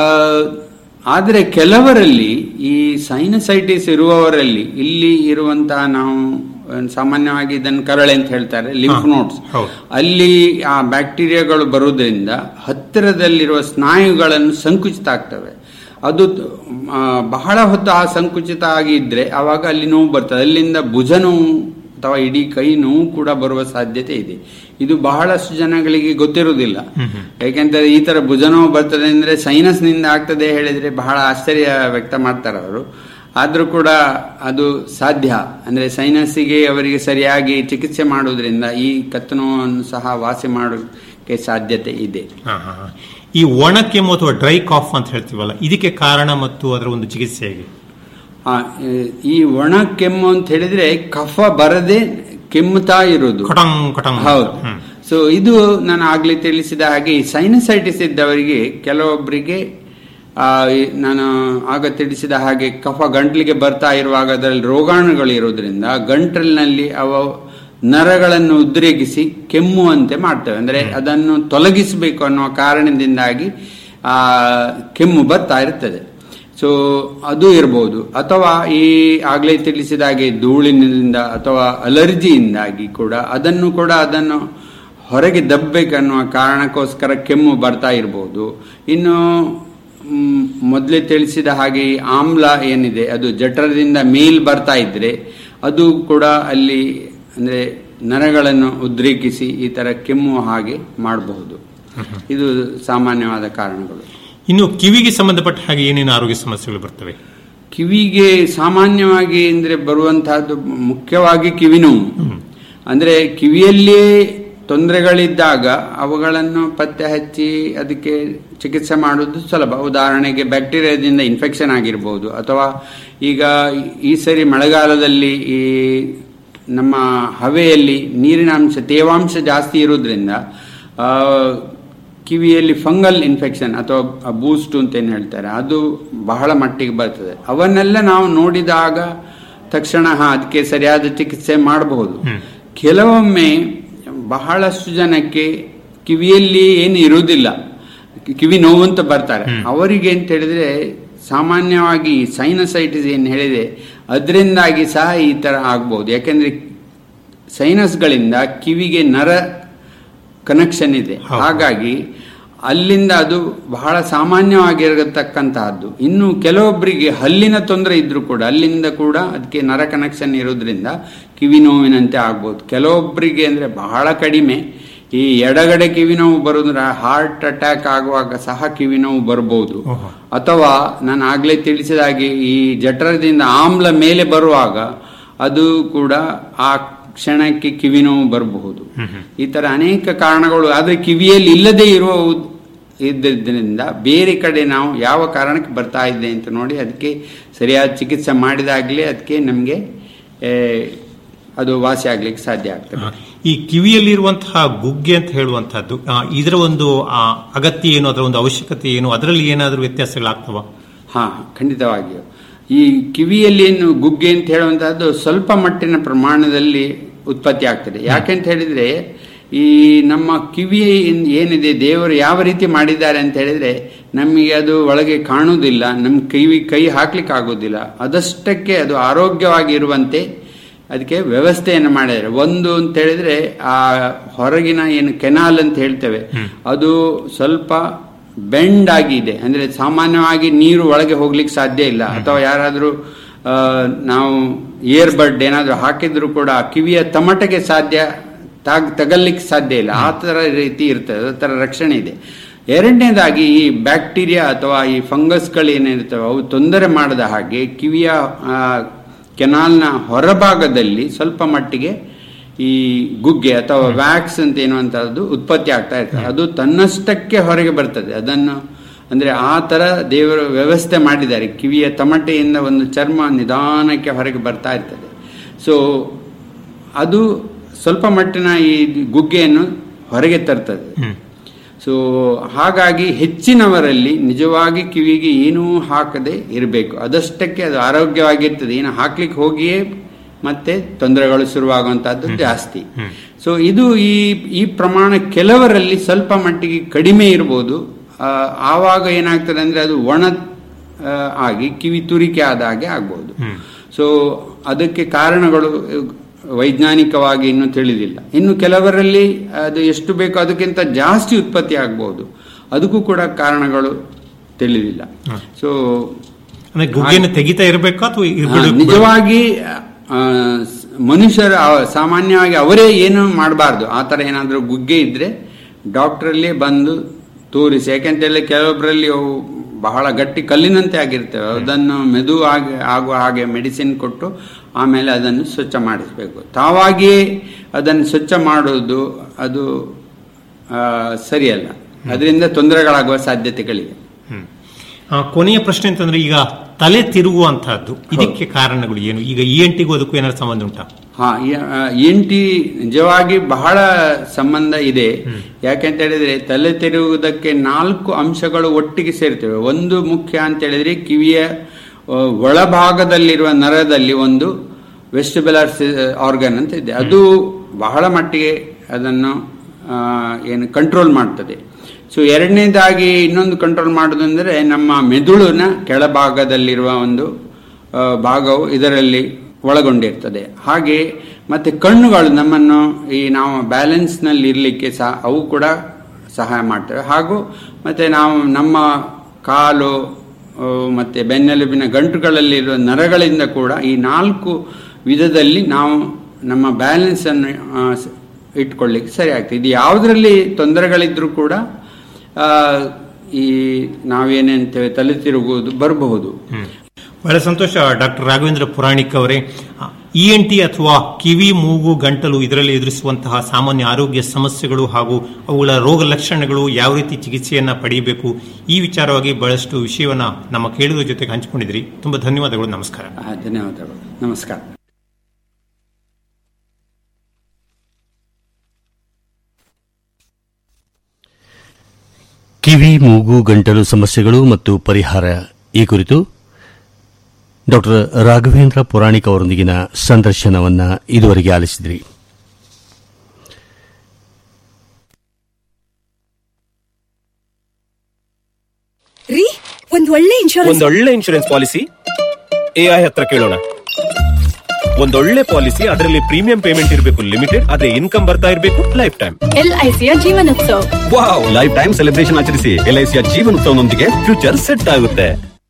S4: ಆದರೆ ಕೆಲವರಲ್ಲಿ ಈ ಸೈನಸೈಟಿಸ್ ಇರುವವರಲ್ಲಿ ಇಲ್ಲಿ ಇರುವಂತಹ ನಾವು ಆ, ಸಾಮಾನ್ಯವಾಗಿ ಇದನ್ನು ಕರಳೆ ಅಂತ ಹೇಳ್ತಾರೆ ಲಿಂಫ್ ನೋಟ್ಸ್
S3: ಹೌದು.
S4: ಅಲ್ಲಿ ಆ ಬ್ಯಾಕ್ಟೀರಿಯಾಗಳು ಬರುವುದರಿಂದ ಹತ್ತಿರದಲ್ಲಿರುವ ಸ್ನಾಯುಗಳನ್ನು ಸಂಕುಚಿತ ಆಗ್ತವೆ ಅದು ಆ, ಬಹಳ ಹೊತ್ತು ಆ ಸಂಕುಚಿತ ಆಗಿದ್ರೆ ಆವಾಗ ಅಲ್ಲಿ ನೋವು ಬರ್ತದೆ ಅಲ್ಲಿಂದ ಭುಜ ನೋವು ಅಥವಾ ಇಡೀ ಕೈ ನೋವು ಕೂಡ ಬರುವ ಸಾಧ್ಯತೆ ಇದೆ ಇದು ಬಹಳಷ್ಟು ಜನಗಳಿಗೆ ಗೊತ್ತಿರುವುದಿಲ್ಲ ಯಾಕೆಂದ್ರೆ ಈ ತರ ಭುಜ ನೋವು ಬರ್ತದೆ ಅಂದ್ರೆ ಸೈನಸ್ ನಿಂದ ಆಗ್ತದೆ ಹೇಳಿದ್ರೆ ಬಹಳ ಆಶ್ಚರ್ಯ ವ್ಯಕ್ತ ಮಾಡ್ತಾರೆ ಅವರು ಆದ್ರೂ ಕೂಡ ಅದು ಸಾಧ್ಯ ಅಂದ್ರೆ ಸೈನಸ್ಸಿಗೆ ಅವರಿಗೆ ಸರಿಯಾಗಿ ಚಿಕಿತ್ಸೆ ಮಾಡುವುದರಿಂದ ಈ ಕತ್ತು ನೋವನ್ನು ಸಹ ವಾಸಿ ಮಾಡೋಕ್ಕೆ ಸಾಧ್ಯತೆ ಇದೆ
S3: ಹ, ಹ, ಹ. ಈ ಒಣ ಕೆಮ್ಮು ಅಥವಾ ಡ್ರೈ ಕಾಫ್ ಅಂತ ಹೇಳ್ತೀವಲ್ಲ ಇದಕ್ಕೆ ಕಾರಣ ಮತ್ತು ಅದರ ಒಂದು ಚಿಕಿತ್ಸೆ ಹೇಗೆ
S4: ಆ, ಈ ಒಣ ಕೆಮ್ಮು ಅಂತ ಹೇಳಿದ್ರೆ ಕಫ ಬರದೆ ಕೆಮ್ಮುತ್ತಾ ಇರುವುದು
S3: ಕಟಂಗ್ ಕಟಂಗ್
S4: ಹೌದು
S3: ಹ್ಮ್.
S4: ಸೊ ಇದು ನಾನು ಆಗ್ಲೇ ತಿಳಿಸಿದ ಹಾಗೆ ಈ ಸೈನಸೈಟಿಸ್ ಇದ್ದವರಿಗೆ ಕೆಲವೊಬ್ಬರಿಗೆ ಆ, ಈ ನಾನು ಆಗ ತಿಳಿಸಿದ ಹಾಗೆ ಕಫ ಗಂಟ್ಲಿಗೆ ಬರ್ತಾ ಇರುವಾಗ ಅದರಲ್ಲಿ ರೋಗಾಣುಗಳು ಇರುವುದರಿಂದ ಗಂಟಲಿನಲ್ಲಿ ಅವ ನರಗಳನ್ನು ಉದ್ರೇಕಿಸಿ ಕೆಮ್ಮುವಂತೆ ಮಾಡ್ತವೆ ಅಂದ್ರೆ ಅದನ್ನು ತೊಲಗಿಸಬೇಕು ಅನ್ನುವ ಕಾರಣದಿಂದಾಗಿ ಆ ಕೆಮ್ಮು ಬರ್ತಾ ಇರ್ತದೆ ಸೊ ಅದು ಇರಬಹುದು ಅಥವಾ ಈ ಆಗ್ಲೇ ತಿಳಿಸಿದ ಹಾಗೆ ಧೂಳಿನಿಂದ ಅಥವಾ ಅಲರ್ಜಿಯಿಂದಾಗಿ ಕೂಡ ಅದನ್ನು ಕೂಡ ಅದನ್ನು ಹೊರಗೆ ದಬ್ಬಬೇಕನ್ನುವ ಕಾರಣಕ್ಕೋಸ್ಕರ ಕೆಮ್ಮು ಬರ್ತಾ ಇರಬಹುದು ಇನ್ನು ಮ್, ಮೊದಲೇ ತಿಳಿಸಿದ ಹಾಗೆ ಈ ಆಮ್ಲ ಏನಿದೆ ಅದು ಜಠರದಿಂದ ಮೇಲ್ ಬರ್ತಾ ಇದ್ರೆ ಅದು ಕೂಡ ಅಲ್ಲಿ ಅಂದ್ರೆ ನರಗಳನ್ನು ಉದ್ರೇಕಿಸಿ ಈ ತರ ಕೆಮ್ಮುವ ಹಾಗೆ ಮಾಡಬಹುದು ಇದು ಸಾಮಾನ್ಯವಾದ ಕಾರಣಗಳು
S3: ಇನ್ನು ಕಿವಿಗೆ ಸಂಬಂಧಪಟ್ಟ ಹಾಗೆ ಏನೇನು ಆರೋಗ್ಯ ಸಮಸ್ಯೆಗಳು ಬರ್ತವೆ
S4: ಕಿವಿಗೆ ಸಾಮಾನ್ಯವಾಗಿ ಅಂದ್ರೆ ಬರುವಂತಹದ್ದು ಮುಖ್ಯವಾಗಿ ಕಿವಿ ನೋವು ಅಂದ್ರೆ ಕಿವಿಯಲ್ಲಿಯೇ ತೊಂದರೆಗಳಿದ್ದಾಗ ಅವುಗಳನ್ನು ಪತ್ತೆ ಹಚ್ಚಿ ಅದಕ್ಕೆ ಚಿಕಿತ್ಸೆ ಮಾಡುವುದು ಸುಲಭ ಉದಾಹರಣೆಗೆ ಬ್ಯಾಕ್ಟೀರಿಯಾದಿಂದ ಇನ್ಫೆಕ್ಷನ್ ಆಗಿರ್ಬೋದು ಅಥವಾ ಈಗ ಈ ಸರಿ ಮಳೆಗಾಲದಲ್ಲಿ ಈ ನಮ್ಮ ಹವೆಯಲ್ಲಿ ನೀರಿನ ಅಂಶ ತೇವಾಂಶ ಜಾಸ್ತಿ ಇರುವುದರಿಂದ ಆ, ಕಿವಿಯಲ್ಲಿ ಫಂಗಲ್ ಇನ್ಫೆಕ್ಷನ್ ಅಥವಾ ಬೂಸ್ಟ್ ಅಂತ ಏನು ಹೇಳ್ತಾರೆ ಅದು ಬಹಳ ಮಟ್ಟಿಗೆ ಬರ್ತದೆ ಅವನ್ನೆಲ್ಲ ನಾವು ನೋಡಿದಾಗ ತಕ್ಷಣ ಹಾ ಅದಕ್ಕೆ ಸರಿಯಾದ ಚಿಕಿತ್ಸೆ ಮಾಡಬಹುದು ಕೆಲವೊಮ್ಮೆ ಬಹಳಷ್ಟು ಜನಕ್ಕೆ ಕಿವಿಯಲ್ಲಿ ಏನು ಇರುವುದಿಲ್ಲ ಕಿವಿ ನೋವು ಅಂತ ಬರ್ತಾರೆ ಅವರಿಗೆ ಅಂತ ಹೇಳಿದ್ರೆ ಸಾಮಾನ್ಯವಾಗಿ ಸೈನಸೈಟಿಸ್ ಏನು ಹೇಳಿದೆ ಅದರಿಂದಾಗಿ ಸಹ ಈ ತರ ಆಗ್ಬಹುದು ಯಾಕೆಂದ್ರೆ ಸೈನಸ್ಗಳಿಂದ ಕಿವಿಗೆ ನರ ಕನೆಕ್ಷನ್ ಇದೆ
S3: ಹೌದು.
S4: ಹಾಗಾಗಿ ಅಲ್ಲಿಂದ ಅದು ಬಹಳ ಸಾಮಾನ್ಯವಾಗಿರತಕ್ಕಂತಹದ್ದು ಇನ್ನು ಕೆಲವೊಬ್ಬರಿಗೆ ಹಲ್ಲಿನ ತೊಂದರೆ ಇದ್ರೂ ಕೂಡ ಅಲ್ಲಿಂದ ಕೂಡ ಅದಕ್ಕೆ ನರ ಕನೆಕ್ಷನ್ ಇರೋದ್ರಿಂದ ಕಿವಿ ನೋವಿನಂತೆ ಆಗ್ಬೋದು ಕೆಲವೊಬ್ಬರಿಗೆ ಅಂದ್ರೆ ಬಹಳ ಕಡಿಮೆ ಈ ಎಡಗಡೆ ಕಿವಿ ನೋವು ಬರೋದ್ರ ಹಾರ್ಟ್ ಅಟ್ಯಾಕ್ ಆಗುವಾಗ ಸಹ ಕಿವಿ ನೋವು ಬರಬಹುದು
S3: ಓಹೋ.
S4: ಅಥವಾ ನಾನು ಆಗ್ಲೇ ತಿಳಿಸಿದ ಹಾಗೆ ಈ ಜಠರದಿಂದ ಆಮ್ಲ ಮೇಲೆ ಬರುವಾಗ ಅದು ಕೂಡ ಆ ಕ್ಷಣಕ್ಕೆ ಕಿವಿ ನೋವು ಬರಬಹುದು ಈ ತರ ಅನೇಕ ಕಾರಣಗಳು ಆದ್ರೆ ಕಿವಿಯಲ್ಲಿ ಇಲ್ಲದೆ ಇರುವ ಉದ್- ಇದ್ದರಿಂದ ಬೇರೆ ಕಡೆ ನಾವು ಯಾವ ಕಾರಣಕ್ಕೆ ಬರ್ತಾ ಇದೆ ಅಂತ ನೋಡಿ ಅದಕ್ಕೆ ಸರಿಯಾದ ಚಿಕಿತ್ಸೆ ಮಾಡಿದಾಗಲೇ ಅದಕ್ಕೆ ನಮಗೆ ಅದು ವಾಸಿ ಆಗ್ಲಿಕ್ಕೆ ಸಾಧ್ಯ ಆಗ್ತದೆ
S3: ಆ, ಈ ಕಿವಿಯಲ್ಲಿರುವಂತಹ ಗುಗ್ಗೆ ಅಂತ ಹೇಳುವಂತಹದ್ದು ಆ, ಇದರ ಒಂದು ಆ, ಅಗತ್ಯ ಏನು ಅದರ ಒಂದು ಅವಶ್ಯಕತೆ ಏನು ಅದರಲ್ಲಿ ಏನಾದರೂ ವ್ಯತ್ಯಾಸಗಳಾಗ್ತವ
S4: ಹಾ ಖಂಡಿತವಾಗಿಯೂ ಈ ಕಿವಿಯಲ್ಲಿ ಏನು ಗುಗ್ಗೆ ಅಂತ ಹೇಳುವಂತಹದ್ದು ಸ್ವಲ್ಪ ಮಟ್ಟಿನ ಪ್ರಮಾಣದಲ್ಲಿ ಉತ್ಪತ್ತಿ ಆಗ್ತದೆ ಯಾಕೆಂತ ಹೇಳಿದ್ರೆ ಈ ನಮ್ಮ ಕಿವಿ ಏನ್- ಏನಿದೆ ದೇವರು ಯಾವ ರೀತಿ ಮಾಡಿದ್ದಾರೆ ಅಂತ ಹೇಳಿದ್ರೆ ನಮಗೆ ಅದು ಒಳಗೆ ಕಾಣುವುದಿಲ್ಲ ನಮ್ಮ ಕಿವಿ ಕೈ ಹಾಕ್ಲಿಕ್ಕೆ ಆಗೋದಿಲ್ಲ ಅದಷ್ಟಕ್ಕೆ ಅದು ಆರೋಗ್ಯವಾಗಿರುವಂತೆ ಅದಕ್ಕೆ ವ್ಯವಸ್ಥೆಯನ್ನು ಮಾಡಿದ್ದಾರೆ ಒಂದು ಅಂತ ಹೇಳಿದ್ರೆ ಆ ಹೊರಗಿನ ಏನು ಕೆನಾಲ್ ಅಂತ ಹೇಳ್ತೇವೆ ಅದು ಸ್ವಲ್ಪ ಬೆಂಡ್ ಆಗಿದೆ ಅಂದ್ರೆ ಸಾಮಾನ್ಯವಾಗಿ ನೀರು ಒಳಗೆ ಹೋಗ್ಲಿಕ್ಕೆ ಸಾಧ್ಯ ಇಲ್ಲ ಅಥವಾ ಯಾರಾದ್ರೂ ಆ, ನಾವು ಇಯರ್ ಬಡ್ ಏನಾದ್ರೂ ಹಾಕಿದ್ರು ಕೂಡ ಆ ಕಿವಿಯ ತಮಟೆಗೆ ಸಾಧ್ಯ ತಾಗ್ ತಗಲಿಕ್ಕೆ ಸಾಧ್ಯ ಇಲ್ಲ ಆ ತರ ರೀತಿ ಇರ್ತದೆ ಆ ತರ ರಕ್ಷಣೆ ಇದೆ ಎರಡನೇದಾಗಿ ಈ ಬ್ಯಾಕ್ಟೀರಿಯಾ ಅಥವಾ ಈ ಫಂಗಸ್ಗಳು ಏನಿರ್ತವೆ ಅವು ತೊಂದರೆ ಮಾಡದ ಹಾಗೆ ಕಿವಿಯ ಆ, ಕೆನಾಲ್ನ ಹೊರಭಾಗದಲ್ಲಿ ಸ್ವಲ್ಪ ಮಟ್ಟಿಗೆ ಈ ಗುಗ್ಗೆ ಅಥವಾ ವ್ಯಾಕ್ಸ್ ಅಂತ ಎನ್ನುವಂತಹದ್ದು ಉತ್ಪತ್ತಿ ಆಗ್ತಾ ಇರ್ತದೆ ಅದು ತನ್ನಷ್ಟಕ್ಕೆ ಹೊರಗೆ ಬರ್ತದೆ ಅದನ್ನು ಅಂದ್ರೆ ಆ ತರ ದೇವರು ವ್ಯವಸ್ಥೆ ಮಾಡಿದ್ದಾರೆ ಕಿವಿಯ ತಮಟೆಯಿಂದ ಒಂದು ಚರ್ಮ ನಿಧಾನಕ್ಕೆ ಹೊರಗೆ ಬರ್ತಾ ಇರ್ತದೆ ಸೊ ಅದು ಸ್ವಲ್ಪ ಮಟ್ಟಿನ ಈ ಗುಗ್ಗೆಯನ್ನು ಹೊರಗೆ ತರ್ತದೆ ಸೊ ಹಾಗಾಗಿ ಹೆಚ್ಚಿನವರಲ್ಲಿ ನಿಜವಾಗಿ ಕಿವಿಗೆ ಏನೂ ಹಾಕದೆ ಇರಬೇಕು ಅದಷ್ಟಕ್ಕೆ ಅದು ಆರೋಗ್ಯವಾಗಿರ್ತದೆ ಏನು ಹಾಕ್ಲಿಕ್ಕೆ ಹೋಗಿಯೇ ಮತ್ತೆ ತೊಂದರೆಗಳು ಶುರುವಾಗುವಂತಹದ್ದು ಜಾಸ್ತಿ ಸೊ ಇದು ಈ ಈ ಪ್ರಮಾಣ ಕೆಲವರಲ್ಲಿ ಸ್ವಲ್ಪ ಮಟ್ಟಿಗೆ ಕಡಿಮೆ ಇರ್ಬೋದು ಆ, ಆವಾಗ ಏನಾಗ್ತದೆ ಅಂದ್ರೆ ಅದು ಒಣ ಆ, ಆಗಿ ಕಿವಿ ತುರಿಕೆ ಆದ ಹಾಗೆ ಆಗ್ಬಹುದು ಸೊ ಅದಕ್ಕೆ ಕಾರಣಗಳು ವೈಜ್ಞಾನಿಕವಾಗಿ ಇನ್ನೂ ತಿಳಿದಿಲ್ಲ ಇನ್ನು ಕೆಲವರಲ್ಲಿ ಅದು ಎಷ್ಟು ಬೇಕೋ ಅದಕ್ಕಿಂತ ಜಾಸ್ತಿ ಉತ್ಪತ್ತಿ ಆಗ್ಬಹುದು ಅದಕ್ಕೂ ಕೂಡ ಕಾರಣಗಳು ತಿಳಿದಿಲ್ಲ ಸೊ
S3: ಅಂದ್ರೆ ಗುಗ್ಗೆಯನ್ನು ತೆಗಿತಾ ಇರಬೇಕಾ ಅಥವಾ
S4: ಆ,
S3: ಇರ್ಬಿಡು-
S4: ನಿಜವಾಗಿ ಆ, ಸ್- ಮನುಷ್ಯರು ಅವ- ಸಾಮಾನ್ಯವಾಗಿ ಅವರೇ ಏನು ಮಾಡಬಾರ್ದು ಆ ತರ ಏನಾದ್ರೂ ಗುಗ್ಗೆ ಇದ್ರೆ ಡಾಕ್ಟ್ರಲ್ಲಿ ಬಂದು ತೋರಿಸಿ ಯಾಕೆಂತ ಹೇಳಿ ಕೆಲವೊಬ್ಬರಲ್ಲಿ ಅವು ಬಹಳ ಗಟ್ಟಿ ಕಲ್ಲಿನಂತೆ ಆಗಿರ್ತವೆ ಅದನ್ನು ಮೆದು ಆಗಿ ಆಗುವ ಹಾಗೆ ಮೆಡಿಸಿನ್ ಕೊಟ್ಟು ಆಮೇಲೆ ಅದನ್ನು ಸ್ವಚ್ಛ ಮಾಡಿಸಬೇಕು ತಾವಾಗಿಯೇ ಅದನ್ನು ಸ್ವಚ್ಛ ಮಾಡೋದು ಅದು ಆ, ಸರಿಯಲ್ಲ ಅದರಿಂದ ತೊಂದರೆಗಳಾಗುವ ಸಾಧ್ಯತೆಗಳಿವೆ
S3: ಹ್ಮ್. ಆ, ಕೊನೆಯ ಪ್ರಶ್ನೆ ಅಂತಂದ್ರೆ ಈಗ ತಲೆ ತಿರುಗುವಂತಹದ್ದು ಇದಕ್ಕೆ ಕಾರಣಗಳು ಏನು ಈಗ ಇ ಎನ್ ಟಿಗೂ ಅದಕ್ಕೂ ಏನಾದ್ರು ಸಂಬಂಧ ಉಂಟಾ
S4: ಹಾ ಎನ್ ಟಿ ನಿಜವಾಗಿ ಬಹಳ ಸಂಬಂಧ ಇದೆ ಯಾಕೆಂತ ಹೇಳಿದ್ರೆ ತಲೆ ತಿರುಗುವುದಕ್ಕೆ ನಾಲ್ಕು ಅಂಶಗಳು ಒಟ್ಟಿಗೆ ಸೇರ್ತವೆ ಒಂದು ಮುಖ್ಯ ಅಂತ ಹೇಳಿದ್ರೆ ಕಿವಿಯ ಆ, ಒಳಭಾಗದಲ್ಲಿರುವ ನರದಲ್ಲಿ ಒಂದು ವೆಸ್ಟಿಬುಲರ್ ಆರ್ಗನ್ ಅಂತ ಇದೆ ಅದು ಬಹಳ ಮಟ್ಟಿಗೆ ಅದನ್ನು ಆ, ಏನು ಕಂಟ್ರೋಲ್ ಮಾಡ್ತದೆ ಸೊ ಎರಡನೇದಾಗಿ ಇನ್ನೊಂದು ಕಂಟ್ರೋಲ್ ಮಾಡೋದಂದ್ರೆ ನಮ್ಮ ಮೆದುಳಿನ ಕೆಳಭಾಗದಲ್ಲಿರುವ ಒಂದು ಆ, ಭಾಗವು ಇದರಲ್ಲಿ ಒಳಗೊಂಡಿರ್ತದೆ ಹಾಗೆ ಮತ್ತೆ ಕಣ್ಣುಗಳು ನಮ್ಮನ್ನು ಈ ನಾವು ಬ್ಯಾಲೆನ್ಸ್ ನಲ್ಲಿ ಇರಲಿಕ್ಕೆ ಸಹ ಅವು ಕೂಡ ಸಹಾಯ ಮಾಡ್ತವೆ ಹಾಗೂ ಮತ್ತೆ ನಾವು ನಮ್ಮ ಕಾಲು ಆ, ಮತ್ತೆ ಬೆನ್ನೆಲುಬಿನ ಗಂಟುಗಳಲ್ಲಿರುವ ನರಗಳಿಂದ ಕೂಡ ಈ ನಾಲ್ಕು ವಿಧದಲ್ಲಿ ನಾವು ನಮ್ಮ ಬ್ಯಾಲೆನ್ಸ್ ಅನ್ನು ಆ, ಸ- ಇಟ್ಕೊಳ್ಳಿಕ್ಕೆ ಸರಿ ಆಗ್ತದೆ ಇದು ಯಾವುದರಲ್ಲಿ ತೊಂದರೆಗಳಿದ್ರೂ ಕೂಡ ಆ, ಈ ನಾವೇನಂತೇವೆ ತಲೆ ತಿರುಗುವುದು ಬರಬಹುದು
S3: ಬಹಳ ಸಂತೋಷ ಡಾಕ್ಟರ್ ರಾಘವೇಂದ್ರ ಪುರಾಣಿಕ್ ಅವರೇ ಇ ಎನ್ ಟಿ ಅಥವಾ ಕಿವಿ ಮೂಗು ಗಂಟಲು ಇದರಲ್ಲಿ ಎದುರಿಸುವಂತಹ ಸಾಮಾನ್ಯ ಆರೋಗ್ಯ ಸಮಸ್ಯೆಗಳು ಹಾಗೂ ಅವುಗಳ ರೋಗ ಲಕ್ಷಣಗಳು ಯಾವ ರೀತಿ ಚಿಕಿತ್ಸೆಯನ್ನ ಪಡೆಯಬೇಕು ಈ ವಿಚಾರವಾಗಿ ಬಹಳಷ್ಟು ವಿಷಯವನ್ನ ನಮ್ಮ ಕೇಳುಗರ ಜೊತೆಗೆ ಹಂಚಿಕೊಂಡಿದ್ರಿ ತುಂಬಾ ಧನ್ಯವಾದಗಳು ನಮಸ್ಕಾರ
S4: ಆ, ಧನ್ಯವಾದಗಳು ನಮಸ್ಕಾರ
S1: ಕಿವಿ ಮೂಗು ಗಂಟಲು ಸಮಸ್ಯೆಗಳು ಮತ್ತು ಪರಿಹಾರ ಈ ಕುರಿತು ಡಾಕ್ಟರ್ ರಾಘವೇಂದ್ರ ಪುರಾಣಿಕ್ ಅವರೊಂದಿಗಿನ ಸಂದರ್ಶನವನ್ನ ಇದುವರೆಗೆ ಆಲಿಸಿದ್ರಿ
S5: ಒಂದ್ ಒಳ್ಳೆ ಇನ್ಶೂರೆನ್ಸ್
S6: ಒಂದೊಳ್ಳೆ ಇನ್ಶೂರೆನ್ಸ್ ಪಾಲಿಸಿ ಎಐ ಹತ್ರ ಕೇಳೋಣ ಒಂದೊಳ್ಳೆ ಪಾಲಿಸಿ ಅದರಲ್ಲಿ ಪ್ರೀಮಿಯಂ ಪೇಮೆಂಟ್ ಇರಬೇಕು ಲಿಮಿಟೆಡ್ ಅದೇ ಇನ್ಕಮ್ ಬರ್ತಾ ಇರಬೇಕು ಲೈಫ್ ಟೈಮ್
S5: ಎಲ್ಐಸಿಯ Jeevanotsav
S6: wow life time celebration ಆಚರಿಸಿ ಎಲ್ಐಸಿಯ ಜೀವನೋತ್ಸವನೊಂದಿಗೆ ಫ್ಯೂಚರ್ ಸೆಟ್ ಆಗುತ್ತೆ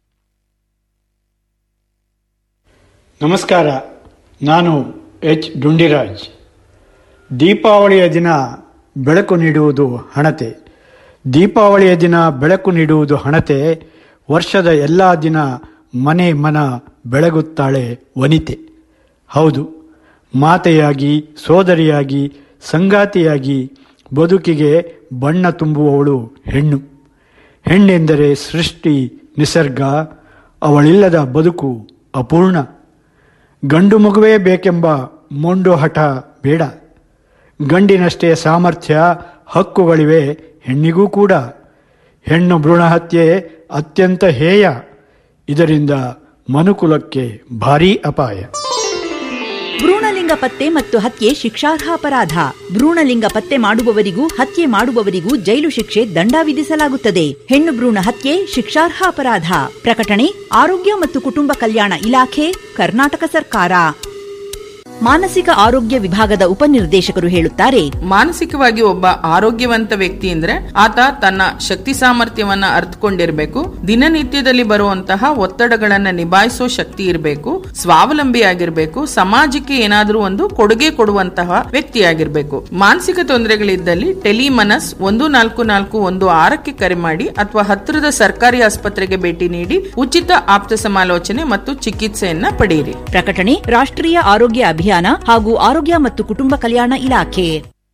S7: ನಮಸ್ಕಾರ ನಾನು ಎಚ್ ಡುಂಡಿರಾಜ್ ದೀಪಾವಳಿಯ ದಿನ ಬೆಳಕು ನೀಡುವುದು ಹಣತೆ ದೀಪಾವಳಿಯ ದಿನ ಬೆಳಕು ನೀಡುವುದು ಹಣತೆ ವರ್ಷದ ಎಲ್ಲ ದಿನ ಮನೆ ಮನ ಬೆಳಗುತ್ತಾಳೆ ವನಿತೆ ಹೌದು ಮಾತೆಯಾಗಿ ಸೋದರಿಯಾಗಿ ಸಂಗಾತಿಯಾಗಿ ಬದುಕಿಗೆ ಬಣ್ಣ ತುಂಬುವವಳು ಹೆಣ್ಣು ಹೆಣ್ಣೆಂದರೆ ಸೃಷ್ಟಿ ನಿಸರ್ಗ ಅವಳಿಲ್ಲದ ಬದುಕು ಅಪೂರ್ಣ ಗಂಡು ಮಗುವೇ ಬೇಕೆಂಬ ಮೊಂಡು ಹಠ ಬೇಡ ಗಂಡಿನಷ್ಟೇ ಸಾಮರ್ಥ್ಯ ಹಕ್ಕುಗಳಿವೆ ಹೆಣ್ಣಿಗೂ ಕೂಡ ಹೆಣ್ಣು ಭ್ರೂಣ ಹತ್ಯೆ ಅತ್ಯಂತ ಹೇಯ ಇದರಿಂದ ಮನುಕುಲಕ್ಕೆ ಭಾರೀ ಅಪಾಯ
S8: ಭ್ರೂಣಲಿಂಗ ಪತ್ತೆ ಮತ್ತು ಹತ್ಯೆ ಶಿಕ್ಷಾರ್ಹ ಅಪರಾಧ ಭ್ರೂಣಲಿಂಗ ಪತ್ತೆ ಮಾಡುವವರಿಗೂ ಹತ್ಯೆ ಮಾಡುವವರಿಗೂ ಜೈಲು ಶಿಕ್ಷೆ ದಂಡ ವಿಧಿಸಲಾಗುತ್ತದೆ ಹೆಣ್ಣು ಭ್ರೂಣ ಹತ್ಯೆ ಶಿಕ್ಷಾರ್ಹ ಅಪರಾಧ ಪ್ರಕಟಣೆ ಆರೋಗ್ಯ ಮತ್ತು ಕುಟುಂಬ ಕಲ್ಯಾಣ ಇಲಾಖೆ ಕರ್ನಾಟಕ ಸರ್ಕಾರ ಮಾನಸಿಕ ಆರೋಗ್ಯ ವಿಭಾಗದ ಉಪನಿರ್ದೇಶಕರು ಹೇಳುತ್ತಾರೆ
S9: ಮಾನಸಿಕವಾಗಿ ಒಬ್ಬ ಆರೋಗ್ಯವಂತ ವ್ಯಕ್ತಿ ಅಂದ್ರೆ ಆತ ತನ್ನ ಶಕ್ತಿ ಸಾಮರ್ಥ್ಯವನ್ನ ಅರ್ಥಕೊಂಡಿರ್ಬೇಕು ದಿನನಿತ್ಯದಲ್ಲಿ ಬರುವಂತಹ ಒತ್ತಡಗಳನ್ನ ನಿಭಾಯಿಸೋ ಶಕ್ತಿ ಇರಬೇಕು ಸ್ವಾವಲಂಬಿಯಾಗಿರ್ಬೇಕು ಸಮಾಜಕ್ಕೆ ಏನಾದರೂ ಒಂದು ಕೊಡುಗೆ ಕೊಡುವಂತಹ ವ್ಯಕ್ತಿಯಾಗಿರ್ಬೇಕು ಮಾನಸಿಕ ತೊಂದರೆಗಳಿದ್ದಲ್ಲಿ ಟೆಲಿಮನಸ್ ಒಂದು ನಾಲ್ಕು ನಾಲ್ಕು ಒಂದು ಆರಕ್ಕೆ ಕರೆ ಮಾಡಿ ಅಥವಾ ಹತ್ತಿರದ ಸರ್ಕಾರಿ ಆಸ್ಪತ್ರೆಗೆ ಭೇಟಿ ನೀಡಿ ಉಚಿತ ಆಪ್ತ ಸಮಾಲೋಚನೆ ಮತ್ತು ಚಿಕಿತ್ಸೆಯನ್ನ ಪಡೆಯಿರಿ
S8: ಪ್ರಕಟಣೆ ರಾಷ್ಟ್ರೀಯ ಆರೋಗ್ಯ ಅಭಿಯಾನ ಹಾಗೂ ಆರೋಗ್ಯ ಮತ್ತು ಕುಟುಂಬ ಕಲ್ಯಾಣ ಇಲಾಖೆ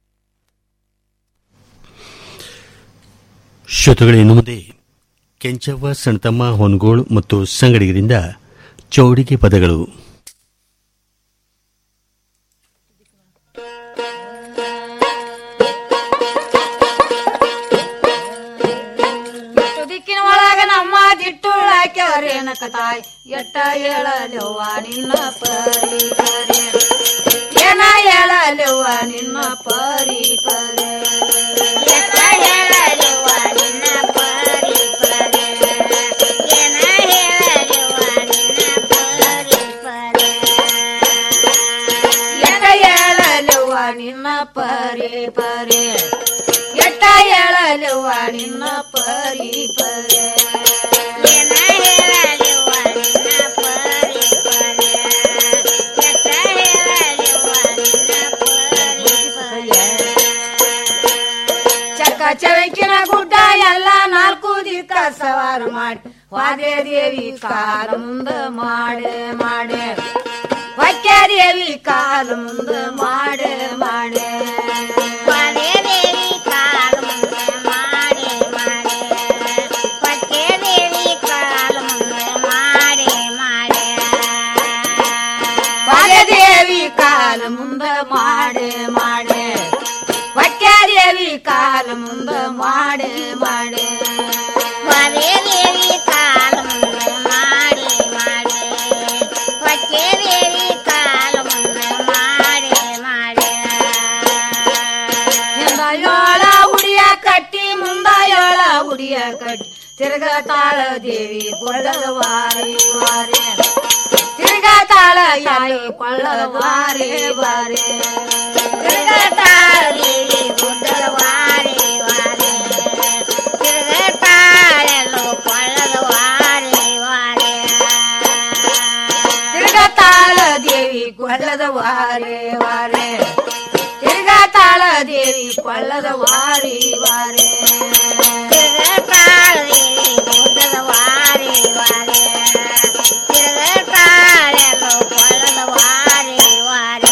S1: ಶ್ರೋತೃಗಳೇ ಇನ್ನು ಮುಂದೆ ಕೆಂಚವ್ವ ಸಣ್ತಮ್ಮ ಹೊನ್ಗೋಳ್ ಮತ್ತು ಸಂಗಡಿಗರಿಂದ ಚೌಡಿಗೆ ಪದಗಳು
S10: ದಿಕ್ಕಿನ ಒಳಗ ನಮ್ಮ ದಿಟ್ಟುಳಾಕ್ಯವ್ರೇನ ಕತಾಯ್ ಎಟ್ಟ ಹೇಳಲೆವ್ವ ನಿನ್ನ ಪರಿ ಪರಿ ಏನ ಹೇಳಲೆವ್ವ ನಿನ್ನ ಪರಿ ಪರಿ ಎಟ್ಟ ಹೇಳಲೆವ್ವ ನಿನ್ನ ಪರಿ ಪರಿ ಏನ ಹೇಳಲೆವ್ವ ನಿನ್ನ ಪರಿ ಪರಿ ಎಟ್ಟ ಹೇಳಲೆವ್ವ ನಿನ್ನ ಪರಿ ಪರಿ ಎಟ್ಟ ಹೇಳಲೆವ್ವ ನಿನ್ನ ಪರಿ ಪರಿ ಏನ ಹೇಳಲೆವ್ವ ನಿನ್ನ ಪರಿ ಪರಿ ಎಟ್ಟ ಹೇಳಲೆವ್ವ ನಿನ್ನ ಪರಿ ಪರಿ ಚಕ್ಕ ಚಳಕಿನ ಗುಡ್ಡ ಎಲ್ಲ ನಾಲ್ಕು ದಿಕ್ಕ ಸವಾರ ಮಾಡಿ ವಾದ್ಯ ದೇವಿ ಕಾಲ ಮುಂದ ಮಾಡೆ ಮಾಡೆ ವಕ್ಯ ದೇವಿ ಕಾಲ ಮುಂದ ಮಾಡೆ ಮಾಡೆ ವಾದ್ಯ ದೇವಿ ಕಾಲ ಮುಂದ ಮಾಡೆ ಮಾಡೆ ವಕ್ಯ ದೇವಿ ಕಾಲ ಮುಂದ ಮಾಡೆ ಮಾಡೆ ವಾದ್ಯ ದೇವಿ ಕಾಲ ಮುಂದ ಮಾಡೆ ಮಾಡೆ ವಕ್ಯಾದೇವಿ ಕಾಲ ಮುಂದ ಮಾಡೆ ಮಾಡೆ ದೇವಿ ಕಾಲ ಮುಂದ ಮಾಡೆ ಮಾಡೆ ವಕ್ಯಾದೇವಿ ಕಾಲ ಮುಂದ ಮಾಡೆ ಮಾಡೆ ಹಿಂದ ಯೋಳ ಹುಡಿಯ ಕಟ್ಟಿ ಮುಂದ ಯೋಳ ಹುಡಿಯ ಕಟ್ಟಿ ತಿರ್ಗತಾಳ ದೇವಿ ಕೊಳ್ಳದ ವಾರಿ ವಾರಿ ತಿರ್ಗತಾಳ ಯಾಯಿ ಕೊಳ್ಳದ ವಾರಿ ವಾರಿ ತಿರ್ಗತಾಳ ದೇವಿ ಕೊಳ್ಳದ ವಾರಿ ವಾರಿ ತಿರ್ಗತಾಳೆಲ್ಲೋ ಕೊಳ್ಳದ ವಾರಿ ವಾರಿ ತಿರ್ಗತಾಳ ದೇವಿ ಕೊಳ್ಳದ ವಾರಿ ವಾರಿ ತಿರ್ಗತಾಳ ದೇವಿ ಕೊಳ್ಳದ ವಾರಿ ವಾರಿ ತಿರ್ಗತಾಳ ದೇವಿ ಕೊಳ್ಳದ ವಾರಿ ವಾರಿ ತಿರ್ಗತಾಳೆಲ್ಲೋ ಕೊಳ್ಳದ ವಾರಿ ವಾರಿ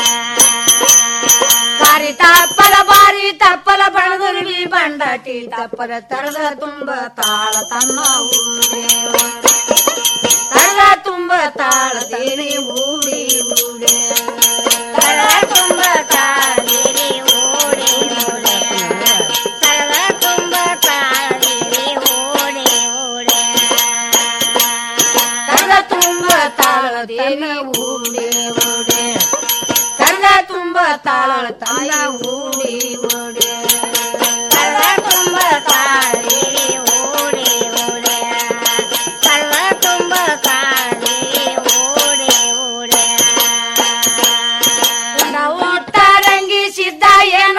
S10: ಕಾರಿ ತಪ್ಪಲ ಬಾರಿ ತಪ್ಪಲ ಬಣದುರ್ವಿ ಬಂಡಾಟಿ ತಪ್ಪಲ ತರದ ತುಂಬ ತಾಳ ತನ್ನ ಊರೇ ತರದ ತುಂಬ ತಾಳ ದೇವಿ ಊಡಿ ಊಡೆ ತರದ ತುಂಬ ತಾಳ ದೇವಿ ಊಡಿ ಊಡೆ ತರದ ತುಂಬ ತಾಳ ದೇವಿ ಊಡಿ ಊಡೆ ತರದ ತುಂಬ ತಾಳ ದೇವಿ ಊಡೆ ಊಡೆ ತರದ ತುಂಬ ತಾಳ ತಾಯ ಊಡಿ ಊಡೆ ತರದ ತುಂಬ ತಾಳ ದೇವಿ ಊಡಿ ಊಡೆ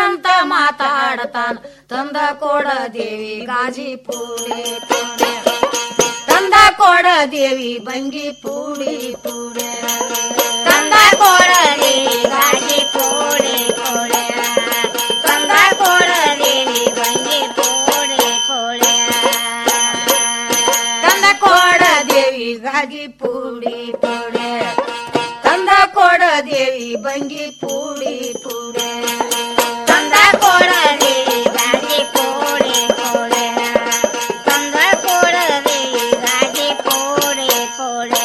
S10: ಅಂತ ಮಾತಾಡತಾನ ತಂದ ಕೊಡ ದೇವಿ ಗಾಜಿ ಪೂಡಿ ಪೂಡೆ ತಂದ ಕೊಡ ದೇವಿ ಬಂಗಿ ಪೂಡಿ ಪೂಡೆ ತಂದ ಕೊಡ ದೇವಿ ಗಾಜಿ ಪೂಡಿ ಪೂಡೆ ತಂದ ಕೊಡ ದೇವಿ ಬಂಗಿ ಪೂಡಿ ಪೂಡೆ ತಂದ ಕೊಡ ದೇವಿ ಗಾಜಿ ಪೂಡಿ ಪೂಡೆ ತಂದ ಕೊಡ ದೇವಿ ಬಂಗಿ ಪೂಡಿ ಪೂಡೆ ತಂದ ಕೊಡ ದೇವಿ ಗಾಜಿ ಪೂಡಿ ಪೂಡೆ ತಂದ ಕೊಡ ದೇವಿ ಗಾಜಿ ಪೂಡಿ ಪೂಡೆ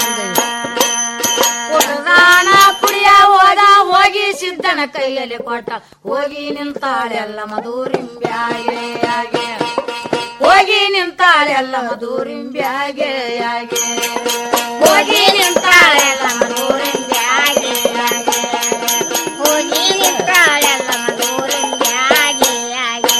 S10: ಪುಟದಾನ ಪುಡಿಯ ಹೋದ ಹೋಗಿ ಸಿದ್ದನ ಕೈಯಲ್ಲಿ ಕೊಟ್ಟ ಹೋಗಿ ನಿಂತಾಳೆಲ್ಲ ಮಧುರಿಂಬ್ಯಾಗೆ ಆಗೆ ಹೋಗಿ ನಿಂತಾಳೆಲ್ಲ ಮಧುರಿಂಬ್ಯಾಗೆ ಆಗೆ ಹೋಗಿ ನಿಂತಾಳೆಲ್ಲ ಮಧುರಿಂಬ್ಯಾಗೆ ಆಗೆ ಹೋಗಿ ನಿಂತಾಳೆಲ್ಲ ಮಧುರಿಂಬ್ಯಾಗೆ ಆಗೆ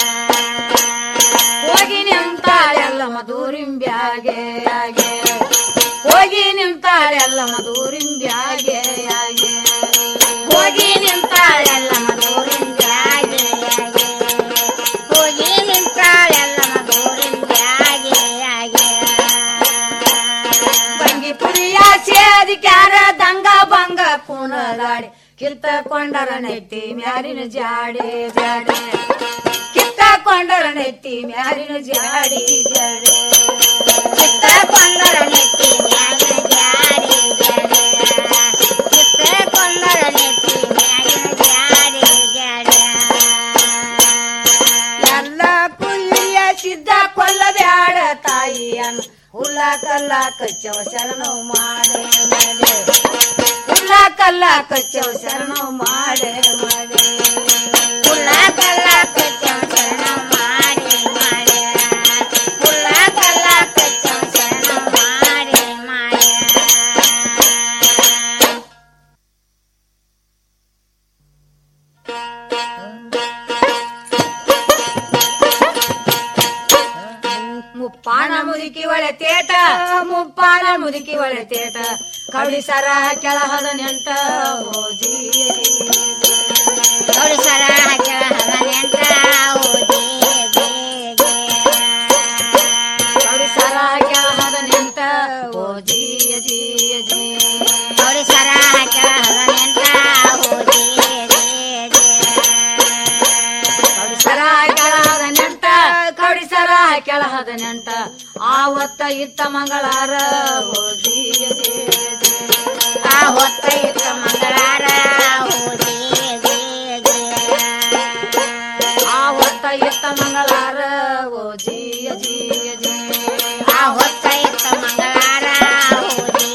S10: ಹೋಗಿ ನಿಂತಾಳೆಲ್ಲ ಮಧುರಿಂಬ್ಯಾಗೆ ಆಗೆ ಹೋಗಿ ನಿಂತಾಳೆಲ್ಲ ಮಧುರಿಂಬ್ಯಾಗೆ ಆಗೆ ಹೋಗಿ ನಿಂತಾಳೆಲ್ಲ ಮಧುರಿಂಬ್ಯಾಗೆ ಆಗೆ ಹೋಗಿ ನಿಂತಾಳೆಲ್ಲ ಮಧುರಿಂಬ್ಯಾಗೆ ಆಗೆ ಬಂಗಿ ಪುರಿಯ ಸೇದಿಕ್ಯಾರ ದಂಗ ಭಂಗ ಕುಣದಾಡಿ ಕಿತ್ತಕೊಂಡರ ನೆತ್ತಿ ಮ್ಯಾರಿನ ಜಾಡಿ ಜಾಡಿ ಕಿತ್ತಕೊಂಡರ ನೆತ್ತಿ ಮ್ಯಾರಿನ ಜಾಡಿ ಜಾಡಿ ಕಿತ್ತಕೊಂಡರ ನೆತ್ತಿ ಮ್ಯಾರಿನ ಜಾಡಿ ಜಾಡಿ ಕಿತ್ತಕೊಂಡರ ನೆತ್ತಿ ಮ್ಯಾರಿನ ಜಾಡಿ ಜಾಡಿ ಎಲ್ಲ ಕುಯ್ಯ ಸಿದ್ಧ ಕೊಲ್ಲಬ್ಯಾಡ ತಾಯಿಯನ್ನ ಹುಲ್ಲ ಕಲ್ಲ ಕಚ್ಚವ ಶರಣ ಮಾಡೆ ಮಾಡೆ ಹುಲ್ಲ ಕಲ್ಲ ಕಚ್ಚವ ಶರಣ ಮಾಡೆ ಮಾಡೆ ಹುಲ್ಲ ಕಲ್ಲ ಕಚ್ಚವ ಶರಣ ಮಾಡೆ ಮಾಡೆ ಹುಲ್ಲ ಕಲ್ಲ ಕಚ್ಚವ ಶರಣ ಮಾಡೆ ಮಾಡೆ ಮುಪ್ಪಾನ ಮುದುಕಿ ಒಳೆ ತೇಟ ಮುಪ್ಪಾನ ಮುದುಕಿ ಒಳೆ ತೇಟ ಕವಡಿ ಸರ ಕೆಳಹದ ನೆಂಟ ಓಜಿ ಕವಡಿ ಸರ ಕೆಳಹದ ನೆಂಟ ಓಜಿ ಕವಡಿ ಸರ ಕೆಳಹದ ನೆಂಟ ಓಜಿ ಅಜಿ ಅಜಿ ಕವಡಿ ಸರ ಕೆಳಹದ ನೆಂಟ ಓಜಿ ಕವಡಿ ಸರ ಕೆಳಹದ ನೆಂಟ ಕವಡಿ ಸರ ಕೆಳಹದ ನೆಂಟ ಆವತ್ತ ಇತ್ತ ಮಂಗಳಾರ ಹೋದಿ ಆವತ್ತ ಇತ್ತ ಮಂಗಳಾರ ಹೋದಿ ಆವತ್ತ ಇತ್ತ ಮಂಗಳಾರ ಓಜಿ ಅಜಿ ಅಜಿ ಆವತ್ತ ಇತ್ತ ಮಂಗಳಾರ ಓಜಿ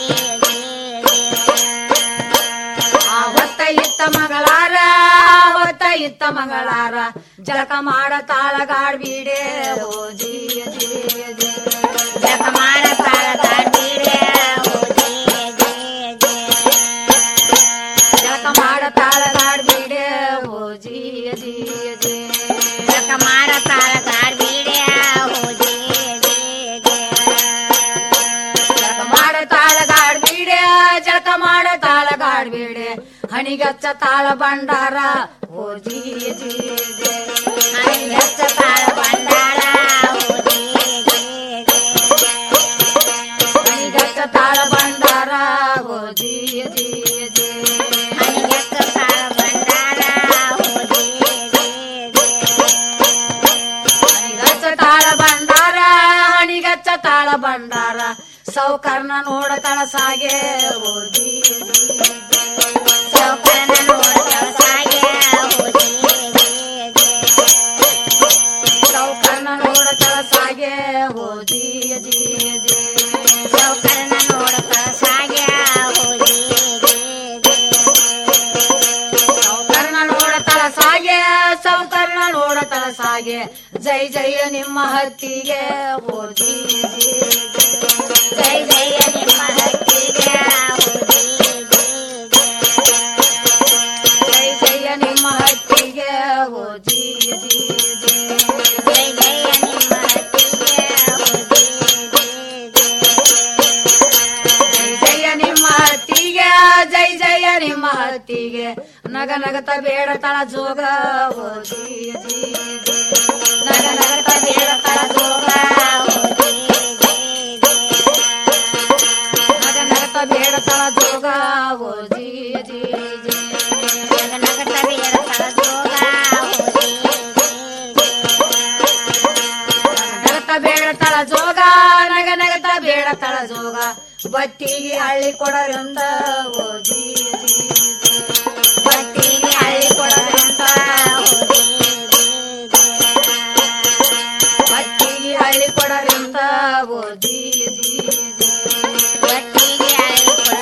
S10: ಆವತ್ತ ಇತ್ತ ಮಂಗಳಾರ ಆವತ್ತ ಇತ್ತ ಮಂಗಳಾರ ಜಳಕ ಮಾಡ ತಾಳಗಾಡ್ಬೀಡೆ ಓಜಿ ಅಜಿ ಅಜಿ ಜಳಕ ಮಾಡ ತಾಳಗಾಡ್ಬೀಡೆ ಓಜಿ ಅಜಿ ಜಳಕ ಮಾಡ ತಾಳಗಾಡ್ಬೀಡೆ ಓಜಿ ಅಜಿ ಅಜಿ ಜಳಕ ಮಾಡ ತಾಳಗಾಡ್ಬೀಡೆ ಓಜಿ ಜಳಕ ಮಾಡ ತಾಳಗಾಡ್ಬೀಡೆ ಜಳಕ ಮಾಡ ತಾಳಗಾಡ್ಬೀಡೆ ಹಣಿಗಚ್ಚ ತಾಳ ಬಂಡಾರ ಓಜಿ ಅಜಿ ಅಜಿ ಹಣಿಗಚ್ಚ ತಾಳ ಬಂಡಾರ ಓಜಿ ಹಣಿಗಚ್ಚ ತಾಳ ಬಂಡಾರ ಓಜಿ ಅಜಿ ಅಜಿ ಹಣಿಗಚ್ಚ ತಾಳ ಬಂಡಾರ ಓಜಿ ಹಣಿಗಚ್ಚ ತಾಳ ಬಂಡಾರ ಹಣಿಗಚ್ಚ ತಾಳ ಬಂಡಾರ ಸೌಕರ್ನ ನೋಡತಳ ಸಾಗೆ ಓಜಿ ಸೌಕರ್ನ ನೋಡತಳ ಸಾಗೆ ಓಜಿ ಸೌಕರ್ನ ನೋಡತಳ ಸಾಗೆ ಓಜಿ ಅಜಿ ಅಜಿ ಸೌಕರ್ನ ನೋಡತಳ ಸಾಗೆ ಓಜಿ ಸೌಕರ್ನ ನೋಡತಳ ಸಾಗೆ ಸೌಕರ್ನ ನೋಡತಳ ಸಾಗೆ ಜೈ ಜಯ ನಿಮ್ಮ ಹತ್ತಿಗೆ ಓಜಿ ಜೈ ಜಯ ನಿಮ್ಮ ಹತ್ತಿಗೆ ಜೈ ಜಯ ನಿಮ್ಮ ಹತ್ತಿಗೆ ಓಜಿ ಜೈ ಜಯ ನಿಮ್ಮ ಹತ್ತಿಗೆ ಜೈ ಜಯ ನಿಮ್ಮ ಹತ್ತಿಗೆ ಜೈ ಜಯ ನಿಮ್ಮ ಬತ್ತಿಗೆ ನಗ ನಗತ ಬೇಡ ತಳ ಜೋಗ ಓ ಜೀ ಜೀ ಜೀ. ನಗ ನಗತ ಬೇಡ ತಳ ಜೋಗ ಓ ಜೀ ಜೀ ಜೀ. ನಗ ನಗತ ಬೇಡ ತಳ ಜೋಗ ಓ ಜೀ ಜೀ ಜೀ. ನಗ ನಗತ ಬೇಡ ತಳ ಜೋಗ ಓ ಜೀ ನಗತ ಬೇಡ ತಳ ಜೋಗ ನಗ ನಗತ ಬೇಡ ತಳ ಜೋಗ ಬತ್ತಿಗೆ ಹಳ್ಳಿ ಕೊಡರಿಂದ ಓ ಜೀ ಜೀ ಜೀ. ಬತ್ತಿಗೆ ಹಳ್ಳಿ ಕೊಡರಿಂದ ಓ ಜೀ ಜೀ ಜೀ. ಬತ್ತಿಗೆ ಹಳ್ಳಿ ಕೊಡರಿಂದ ಓ